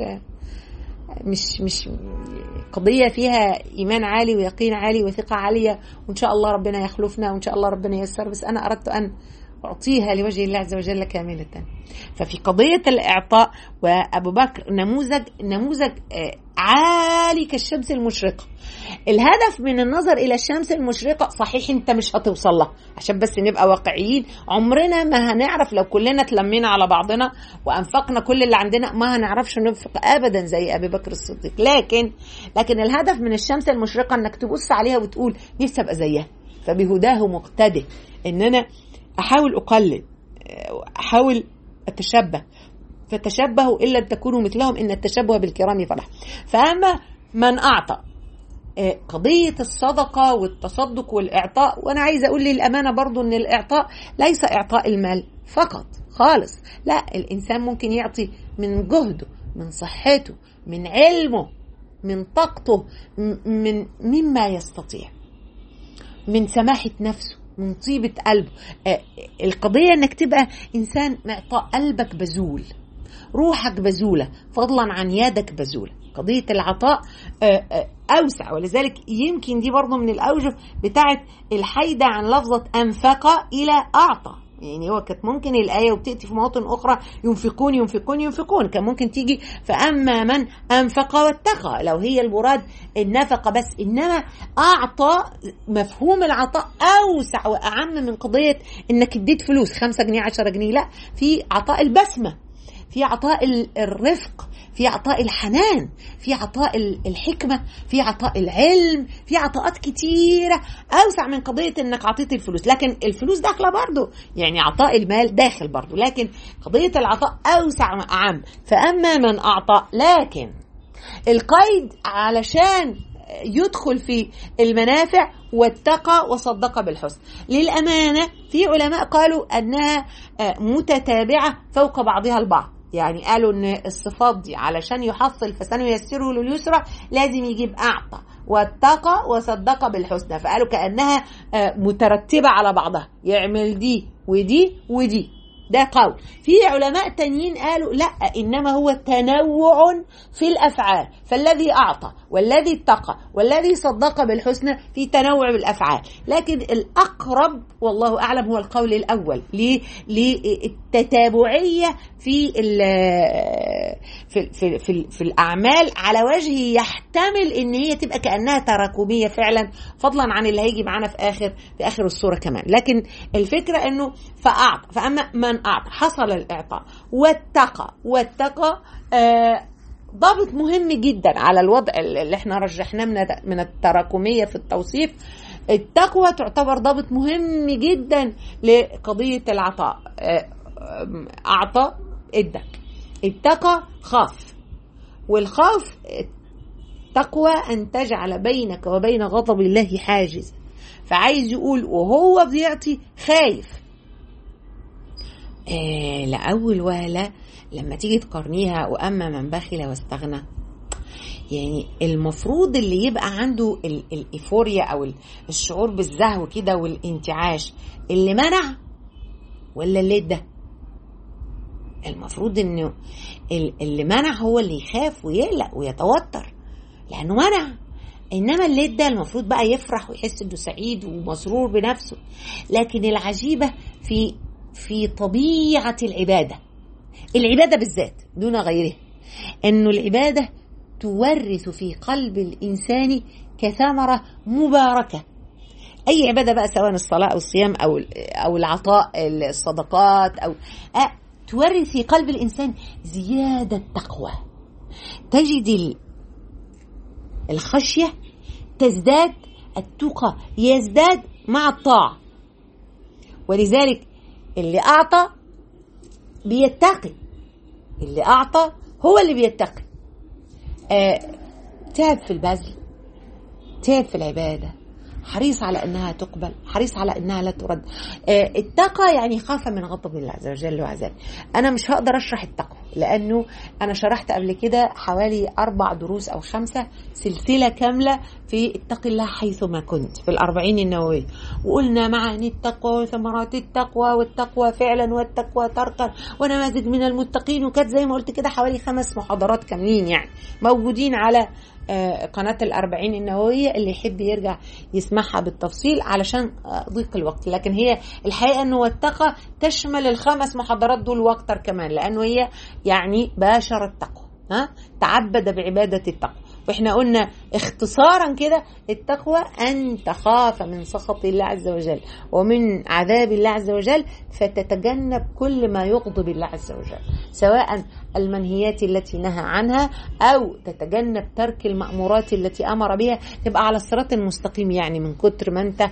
مش مش قضية فيها إيمان عالي ويقين عالي وثقة عالية وإن شاء الله ربنا يخلفنا وإن شاء الله ربنا ييسر بس أنا أردت أن أعطيها لوجه الله عز وجل كاملة ففي قضية الإعطاء وأبو بكر نموذج نموذج عالي كالشمس المشرقة الهدف من النظر إلى الشمس المشرقة صحيح أنت مش هتوصل لها عشان بس نبقى واقعيين عمرنا ما هنعرف لو كلنا تلمينا على بعضنا وأنفقنا كل اللي عندنا ما هنعرفش ننفق أبدا زي أبي بكر الصديق لكن لكن الهدف من الشمس المشرقة أنك تبص عليها وتقول نفسي أبقى زيها فبهداه مقتدي إن أنا احاول اقلد احاول اتشبه فتشبهوا الا ان تكونوا مثلهم ان التشبه بالكرام فلاح فاما من اعطى قضية الصدقة والتصدق والإعطاء وأنا عايزة أقول للأمانة برضو أن الإعطاء ليس إعطاء المال فقط خالص لا الإنسان ممكن يعطي من جهده من صحته من علمه من طاقته من مما يستطيع من سماحة نفسه من طيبة قلبه آه القضية انك تبقى انسان معطاء قلبك بذول روحك بذولة فضلا عن يدك بذولة قضية العطاء آه آه أوسع ولذلك يمكن دي برضه من الأوجه بتاعت الحيدة عن لفظة أنفق إلى أعطى يعني هو كانت ممكن الآية وبتأتي في مواطن أخرى ينفقون ينفقون ينفقون كان ممكن تيجي فأما من أنفق واتقى لو هي المراد النفقة بس إنما أعطى مفهوم العطاء أوسع وأعم من قضية إنك اديت فلوس خمسة جنيه عشرة جنيه لا في عطاء البسمة في عطاء الرفق في عطاء الحنان في عطاء الحكمة في عطاء العلم في عطاءات كتيرة أوسع من قضية أنك عطيت الفلوس لكن الفلوس داخلة برضو يعني عطاء المال داخل برضو لكن قضية العطاء أوسع أعم فأما من أعطى لكن القيد علشان يدخل في المنافع واتقى وصدق بالحسن للأمانة في علماء قالوا أنها متتابعة فوق بعضها البعض يعني قالوا ان الصفات دي علشان يحصل فسنيسره لليسرى لازم يجيب اعطى واتقى وصدق بالحسنى فقالوا كانها مترتبه على بعضها يعمل دي ودي ودي ده قول في علماء تانيين قالوا لا انما هو تنوع في الافعال فالذي اعطى والذي اتقى والذي صدق بالحسنى في تنوع بالافعال لكن الاقرب والله اعلم هو القول الاول للتتابعيه في في في, في, في الاعمال على وجه يحتمل ان هي تبقى كانها تراكميه فعلا فضلا عن اللي هيجي معانا في اخر في اخر الصوره كمان لكن الفكره انه فاعطى فاما من اعطى حصل الاعطاء واتقى واتقى آه ضابط مهم جدا على الوضع اللي احنا رجحناه من من التراكميه في التوصيف التقوى تعتبر ضابط مهم جدا لقضيه العطاء اعطى ادك اتقى خاف والخوف تقوى ان تجعل بينك وبين غضب الله حاجز فعايز يقول وهو بيعطي خايف آه لأول وهلة لما تيجي تقارنيها وأما من بخل واستغنى يعني المفروض اللي يبقى عنده الإيفوريا أو الشعور بالزهو كده والانتعاش اللي منع ولا اللي ده المفروض انه اللي منع هو اللي يخاف ويقلق ويتوتر لانه منع انما اللي ده المفروض بقى يفرح ويحس انه سعيد ومسرور بنفسه لكن العجيبه في في طبيعه العباده العباده بالذات دون غيرها انه العباده تورث في قلب الانسان كثمره مباركه اي عباده بقى سواء الصلاه او الصيام او او العطاء الصدقات او أه تورث في قلب الانسان زياده تقوى تجد الخشيه تزداد التقى يزداد مع الطاعه ولذلك اللي اعطى بيتقي اللي اعطى هو اللي بيتقي آه تعب في البذل تعب في العباده حريص على انها تقبل حريص على انها لا ترد آه التقى يعني خاف من غضب الله عز وجل وعذابه انا مش هقدر اشرح التقوى لانه انا شرحت قبل كده حوالي اربع دروس او خمسه سلسله كامله في اتق الله حيثما كنت في الاربعين النوويه وقلنا معاني التقوى وثمرات التقوى والتقوى فعلا والتقوى تركا ونماذج من المتقين وكانت زي ما قلت كده حوالي خمس محاضرات كاملين يعني موجودين على قناة الأربعين النووية اللي يحب يرجع يسمعها بالتفصيل علشان ضيق الوقت لكن هي الحقيقة أنه التقى تشمل الخمس محاضرات دول واكتر كمان لأنه هي يعني باشر التقوى ها تعبد بعبادة التقوى واحنا قلنا اختصارا كده التقوى ان تخاف من سخط الله عز وجل ومن عذاب الله عز وجل فتتجنب كل ما يغضب الله عز وجل سواء المنهيات التي نهى عنها او تتجنب ترك المامورات التي امر بها تبقى على الصراط المستقيم يعني من كتر ما انت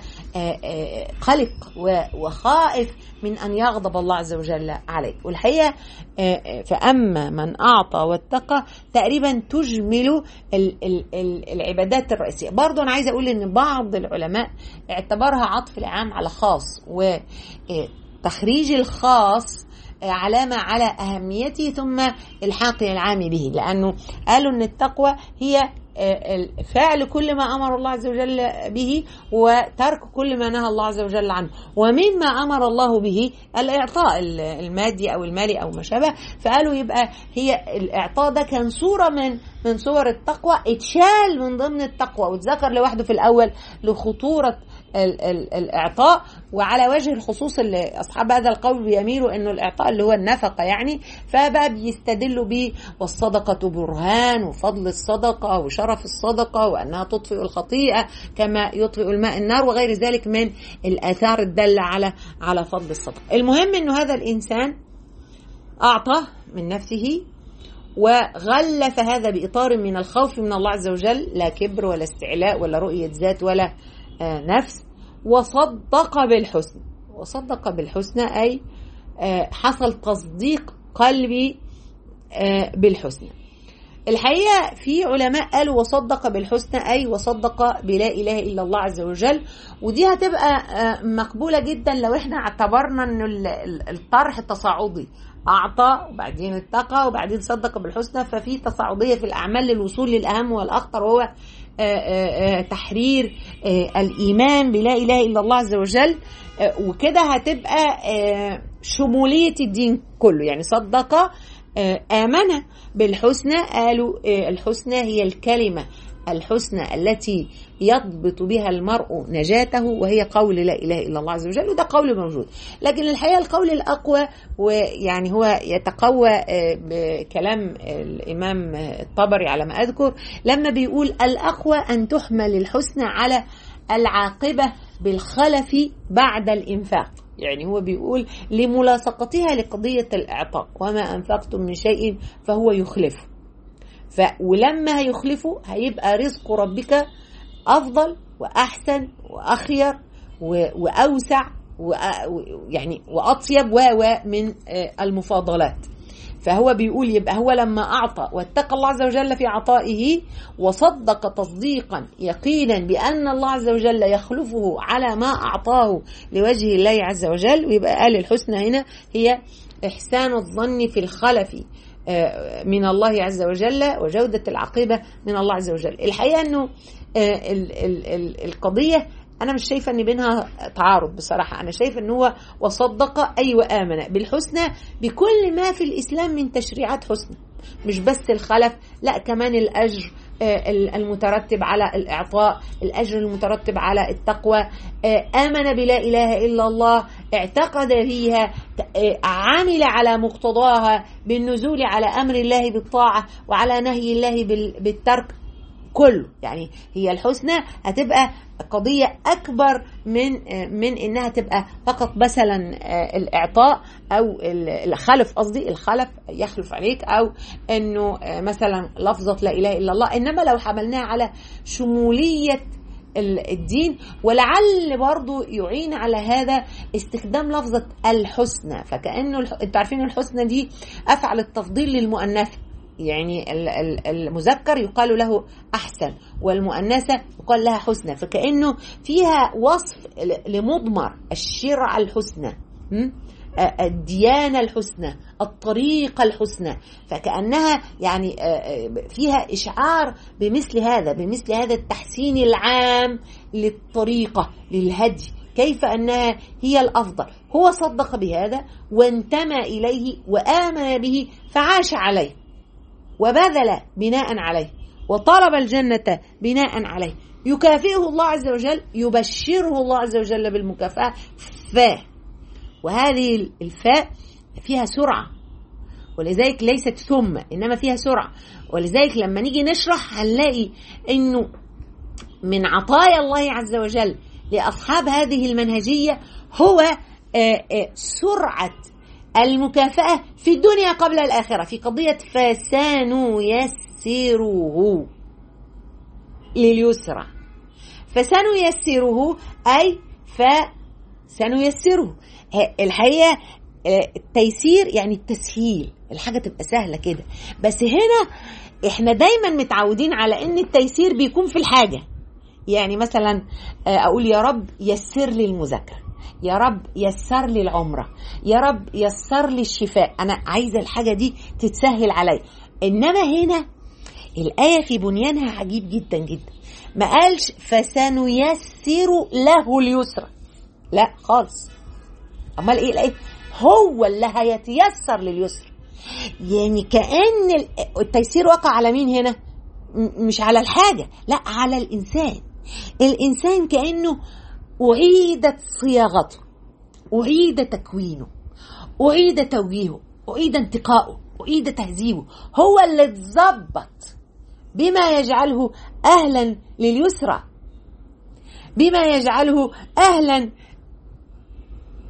قلق وخائف من ان يغضب الله عز وجل عليك والحقيقه فاما من اعطى واتقى تقريبا تجمل العبادات الرئيسيه برضه انا عايزه اقول ان بعض العلماء اعتبرها عطف العام على خاص وتخريج الخاص علامة على أهميته ثم الحاق العام به لأنه قالوا أن التقوى هي فعل كل ما امر الله عز وجل به وترك كل ما نهى الله عز وجل عنه ومما امر الله به الاعطاء المادي او المالي او ما شابه فقالوا يبقى هي الاعطاء ده كان صوره من من صور التقوى اتشال من ضمن التقوى واتذكر لوحده في الاول لخطوره ال ال الاعطاء وعلى وجه الخصوص اللي اصحاب هذا القول بيميلوا انه الاعطاء اللي هو النفقه يعني فبقى بيستدلوا به والصدقه برهان وفضل الصدقه وشرف الصدقه وانها تطفئ الخطيئه كما يطفئ الماء النار وغير ذلك من الاثار الداله على على فضل الصدقه. المهم انه هذا الانسان اعطى من نفسه وغلف هذا بإطار من الخوف من الله عز وجل لا كبر ولا استعلاء ولا رؤية ذات ولا نفس وصدق بالحسن وصدق بالحسنى أي حصل تصديق قلبي بالحسنى الحقيقة في علماء قالوا وصدق بالحسنى أي وصدق بلا إله إلا الله عز وجل ودي هتبقى مقبولة جدا لو احنا اعتبرنا أنه الطرح تصاعدي أعطى وبعدين اتقى وبعدين صدق بالحسنى ففي تصاعدية في الأعمال للوصول للأهم والأخطر وهو تحرير الإيمان بلا إله إلا الله عز وجل وكده هتبقى شمولية الدين كله يعني صدق آمن بالحسنى قالوا الحسنى هي الكلمة الحسنى التي يضبط بها المرء نجاته وهي قول لا اله الا الله عز وجل وده قول موجود لكن الحقيقه القول الاقوى ويعني هو يتقوى بكلام الامام الطبري على ما اذكر لما بيقول الاقوى ان تحمل الحسنى على العاقبه بالخلف بعد الانفاق يعني هو بيقول لملاصقتها لقضيه الاعطاء وما انفقتم من شيء فهو يخلفه ف ولما هيخلفه هيبقى رزق ربك افضل واحسن واخير واوسع يعني واطيب و من المفاضلات فهو بيقول يبقى هو لما اعطى واتقى الله عز وجل في عطائه وصدق تصديقا يقينا بان الله عز وجل يخلفه على ما اعطاه لوجه الله عز وجل ويبقى قال الحسنى هنا هي احسان الظن في الخلف من الله عز وجل وجودة العقيبة من الله عز وجل الحقيقة أنه القضية أنا مش شايفة أن بينها تعارض بصراحة أنا شايفة أن هو وصدق أي وآمن بالحسنى بكل ما في الإسلام من تشريعات حسنى مش بس الخلف لا كمان الأجر المترتب على الإعطاء الأجر المترتب على التقوى آمن بلا إله إلا الله اعتقد فيها عمل على مقتضاها بالنزول على أمر الله بالطاعة وعلى نهي الله بالترك كله يعني هي الحسنى هتبقى قضية أكبر من من إنها تبقى فقط مثلا الإعطاء أو الخلف قصدي الخلف يخلف عليك أو إنه مثلا لفظة لا إله إلا الله إنما لو حملناها على شمولية الدين ولعل برضو يعين على هذا استخدام لفظة الحسنى فكأنه انتوا عارفين الحسنى دي أفعل التفضيل للمؤنثة يعني المذكر يقال له احسن والمؤنثه يقال لها حسنى فكانه فيها وصف لمضمر الشرع الحسنى الديانه الحسنى الطريقه الحسنى فكانها يعني فيها اشعار بمثل هذا بمثل هذا التحسين العام للطريقه للهدي كيف انها هي الافضل هو صدق بهذا وانتمى اليه وامن به فعاش عليه وبذل بناء عليه وطلب الجنة بناء عليه يكافئه الله عز وجل يبشره الله عز وجل بالمكافأة فاء وهذه الفاء فيها سرعة ولذلك ليست ثم إنما فيها سرعة ولذلك لما نيجي نشرح هنلاقي إنه من عطايا الله عز وجل لأصحاب هذه المنهجية هو سرعة المكافأة في الدنيا قبل الآخرة في قضية فسنيسره لليسرى فسنيسره أي فسنيسره الحقيقة التيسير يعني التسهيل الحاجة تبقى سهلة كده بس هنا احنا دايما متعودين على ان التيسير بيكون في الحاجة يعني مثلا اقول يا رب يسر لي المذاكره يا رب يسر لي العمرة يا رب يسر لي الشفاء أنا عايزة الحاجة دي تتسهل علي إنما هنا الآية في بنيانها عجيب جدا جدا ما قالش فسنيسر له اليسرى لا خالص أمال إيه الآية هو اللي هيتيسر لليسر يعني كأن التيسير وقع على مين هنا مش على الحاجة لا على الإنسان الإنسان كأنه أعيدت صياغته أعيد تكوينه أعيد توجيهه أعيد انتقائه أعيد تهذيبه هو اللي اتظبط بما يجعله أهلا لليسرى بما يجعله أهلا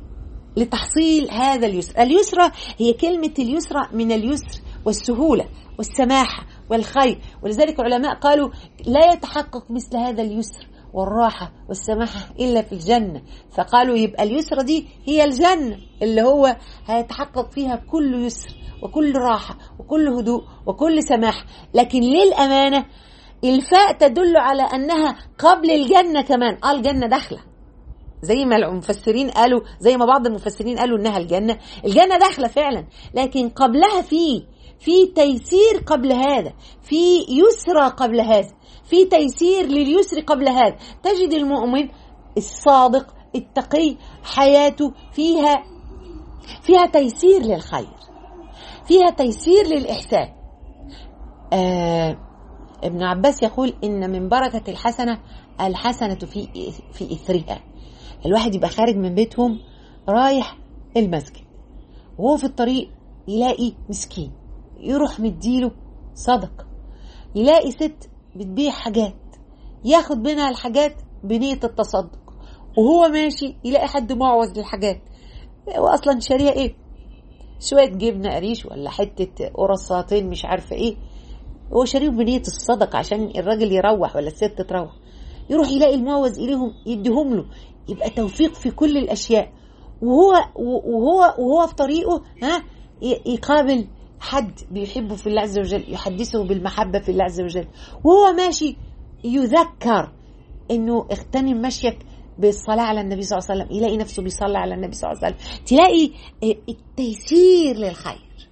لتحصيل هذا اليسر اليسرى هي كلمة اليسرى من اليسر والسهولة والسماحة والخير ولذلك العلماء قالوا لا يتحقق مثل هذا اليسر والراحة والسماحة إلا في الجنة فقالوا يبقى اليسرى دي هي الجنة اللي هو هيتحقق فيها كل يسر وكل راحة وكل هدوء وكل سماحة لكن للأمانة الفاء تدل على أنها قبل الجنة كمان آه الجنة داخلة زي ما المفسرين قالوا زي ما بعض المفسرين قالوا انها الجنه الجنه داخله فعلا لكن قبلها في في تيسير قبل هذا في يسرى قبل هذا في تيسير لليسر قبل هذا تجد المؤمن الصادق التقي حياته فيها فيها تيسير للخير فيها تيسير للإحسان آه ابن عباس يقول إن من بركة الحسنة الحسنة في في إثرها الواحد يبقى خارج من بيتهم رايح المسجد وهو في الطريق يلاقي مسكين يروح مديله صدقة يلاقي ست بتبيع حاجات ياخد منها الحاجات بنية التصدق وهو ماشي يلاقي حد معوز للحاجات واصلا شاريه ايه شوية جبنة قريش ولا حتة قرصاتين مش عارفة ايه هو شاريهم بنية الصدقة عشان الراجل يروح ولا الست تروح يروح يلاقي المعوز إليهم يديهم له يبقى توفيق في كل الأشياء وهو وهو وهو في طريقه ها يقابل حد بيحبه في الله عز وجل يحدثه بالمحبة في الله عز وجل وهو ماشي يذكر انه اغتنم مشيك بالصلاة على النبي صلى الله عليه وسلم يلاقي نفسه بيصلي على النبي صلى الله عليه وسلم تلاقي التيسير للخير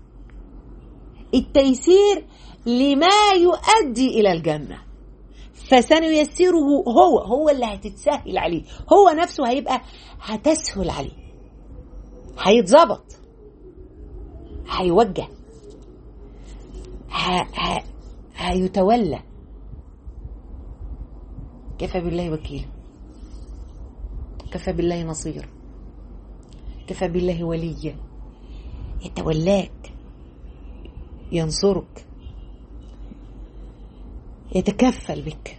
التيسير لما يؤدي إلى الجنة فسنيسره هو هو اللي هتتسهل عليه هو نفسه هيبقى هتسهل عليه هيتظبط هيوجه ه... ه... هيتولى كفى بالله وكيلا كفى بالله نصيرا كفى بالله وليا يتولاك ينصرك يتكفل بك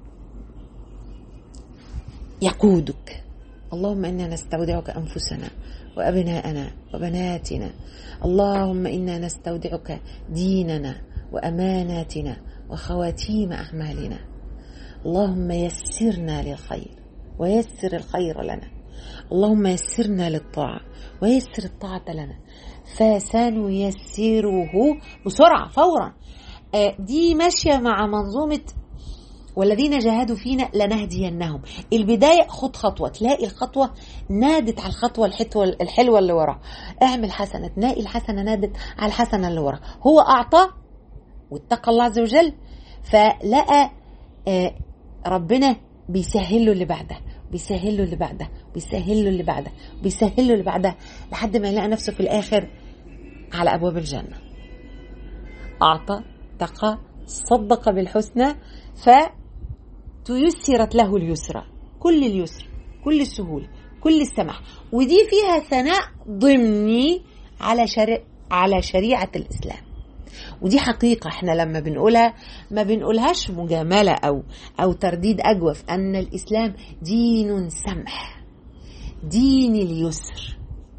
يقودك اللهم انا نستودعك انفسنا وابناءنا وبناتنا اللهم انا نستودعك ديننا واماناتنا وخواتيم اعمالنا اللهم يسرنا للخير ويسر الخير لنا اللهم يسرنا للطاعه ويسر الطاعه لنا فسنيسره بسرعه فورا دي ماشيه مع منظومه والذين جاهدوا فينا لنهدينهم البداية خد خطوة تلاقي الخطوة نادت على الخطوة الحلوة, الحلوة اللي وراها اعمل حسنة تلاقي الحسنة نادت على الحسنة اللي وراها هو أعطى واتقى الله عز وجل فلقى ربنا بيسهل له اللي بعده بيسهل له اللي بعده بيسهل له اللي بعده بيسهل له اللي بعده لحد ما يلاقي نفسه في الآخر على أبواب الجنة أعطى اتقى صدق بالحسنى فتيسرت له اليسرى كل اليسر كل السهولة كل السماح ودي فيها ثناء ضمني على شرع على شريعة الإسلام ودي حقيقة احنا لما بنقولها ما بنقولهاش مجاملة أو أو ترديد أجوف أن الإسلام دين سمح دين اليسر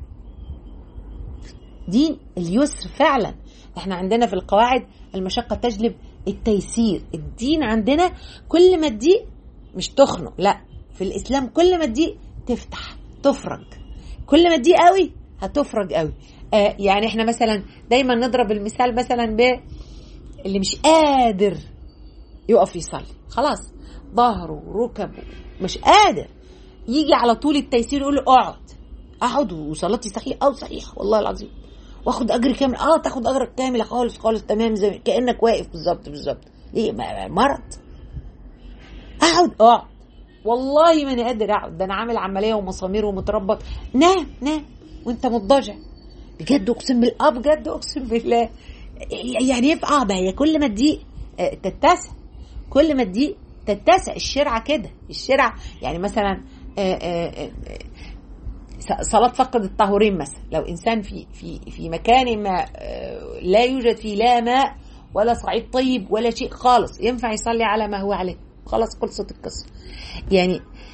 دين اليسر فعلا احنا عندنا في القواعد المشقة تجلب التيسير الدين عندنا كل ما تضيق مش تخنق لا في الاسلام كل ما تضيق تفتح تفرج كل ما تضيق قوي هتفرج قوي آه يعني احنا مثلا دايما نضرب المثال مثلا ب اللي مش قادر يقف يصلي خلاص ظهره وركبه مش قادر يجي على طول التيسير يقول له اقعد اقعد وصلاتي صحيح او صحيح والله العظيم واخد اجر كامل اه تاخد اجرك كامل خالص خالص تمام زي كانك واقف بالظبط بالظبط ايه مرض اقعد اقعد والله ما انا قادر اقعد ده انا عامل عمليه ومسامير ومتربط نام نام وانت مضطجع بجد اقسم بالله اه بجد اقسم بالله يعني ينفع اه هي كل ما تضيق آه تتسع كل ما تضيق تتسع الشرعه كده الشرع يعني مثلا آه آه صلاة فقد الطهورين مثلا لو إنسان في في في مكان ما لا يوجد فيه لا ماء ولا صعيد طيب ولا شيء خالص ينفع يصلي على ما هو عليه خلاص خلصت القصة يعني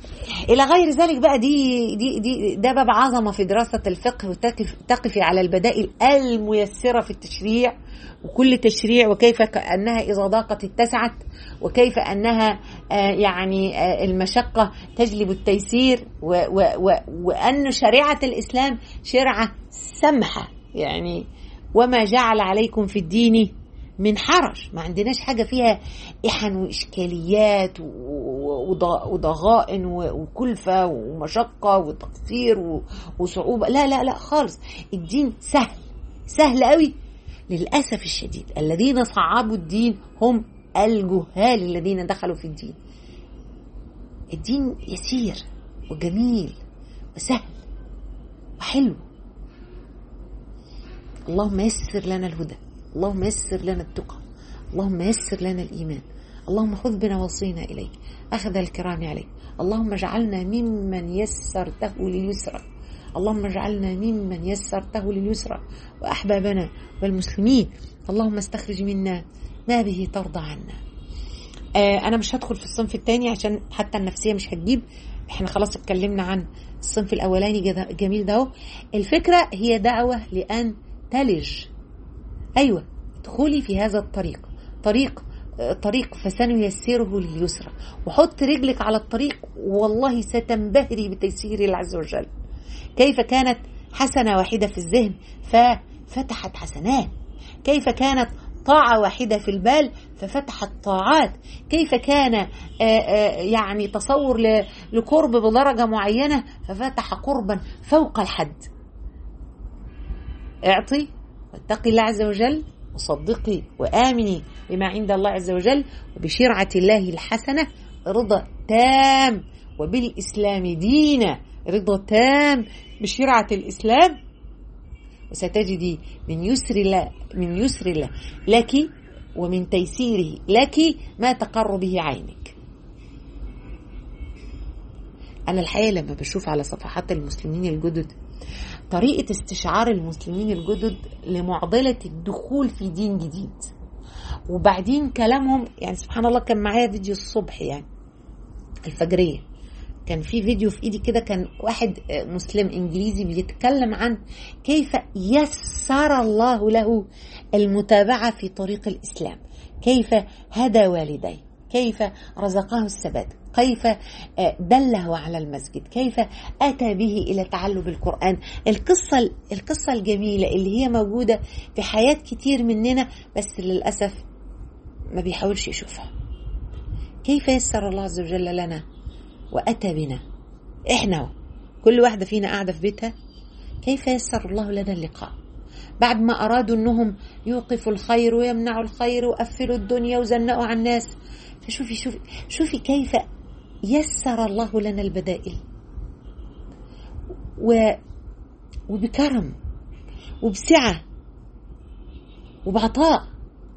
الى غير ذلك بقى دي دي دي ده باب عظمه في دراسه الفقه وتقف تقفي على البدائل الميسره في التشريع وكل تشريع وكيف انها اذا ضاقت اتسعت وكيف انها آه يعني آه المشقه تجلب التيسير و و و وان شريعه الاسلام شرعه سمحه يعني وما جعل عليكم في الدين من حرج ما عندناش حاجة فيها إحن وإشكاليات وضغائن وكلفة ومشقة وتقصير وصعوبة لا لا لا خالص الدين سهل سهل قوي للأسف الشديد الذين صعبوا الدين هم الجهال الذين دخلوا في الدين الدين يسير وجميل وسهل وحلو اللهم يسر لنا الهدى اللهم يسر لنا التقى اللهم يسر لنا الإيمان اللهم خذ بنواصينا إليك أخذ الكرام عليك اللهم اجعلنا ممن يسرته لليسرى اللهم اجعلنا ممن يسرته لليسرى وأحبابنا والمسلمين اللهم استخرج منا ما به ترضى عنا آه أنا مش هدخل في الصنف الثاني عشان حتى النفسية مش هتجيب احنا خلاص اتكلمنا عن الصنف الأولاني جميل ده الفكرة هي دعوة لأن تلج أيوة ادخلي في هذا الطريق طريق طريق فسنيسره لليسرى وحط رجلك على الطريق والله ستنبهري بتيسير الله عز وجل كيف كانت حسنة واحدة في الذهن ففتحت حسنات كيف كانت طاعة واحدة في البال ففتحت طاعات كيف كان يعني تصور لقرب بدرجة معينة ففتح قربا فوق الحد اعطي واتقي الله عز وجل وصدقي وآمني بما عند الله عز وجل وبشرعة الله الحسنة رضا تام وبالإسلام دينا رضا تام بشرعة الإسلام وستجدي من يسر الله من يسر الله لك ومن تيسيره لك ما تقر به عينك أنا الحقيقة لما بشوف على صفحات المسلمين الجدد طريقة استشعار المسلمين الجدد لمعضلة الدخول في دين جديد وبعدين كلامهم يعني سبحان الله كان معايا فيديو الصبح يعني الفجرية كان في فيديو في ايدي كده كان واحد مسلم انجليزي بيتكلم عن كيف يسر الله له المتابعة في طريق الاسلام كيف هدى والديه كيف رزقه الثبات كيف دله على المسجد كيف أتى به إلى تعلم القرآن القصة القصة الجميلة اللي هي موجودة في حياة كتير مننا بس للأسف ما بيحاولش يشوفها كيف يسر الله عز وجل لنا وأتى بنا إحنا كل واحدة فينا قاعدة في بيتها كيف يسر الله لنا اللقاء بعد ما أرادوا أنهم يوقفوا الخير ويمنعوا الخير وقفلوا الدنيا وزنقوا على الناس فشوفي شوفي شوفي كيف يسر الله لنا البدائل و وبكرم وبسعة وبعطاء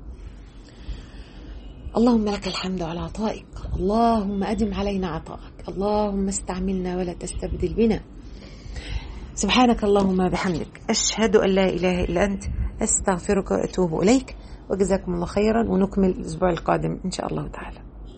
اللهم لك الحمد على عطائك اللهم أدم علينا عطائك اللهم استعملنا ولا تستبدل بنا سبحانك اللهم بحمدك أشهد أن لا إله إلا أنت أستغفرك وأتوب إليك وجزاكم الله خيرا ونكمل الأسبوع القادم إن شاء الله تعالى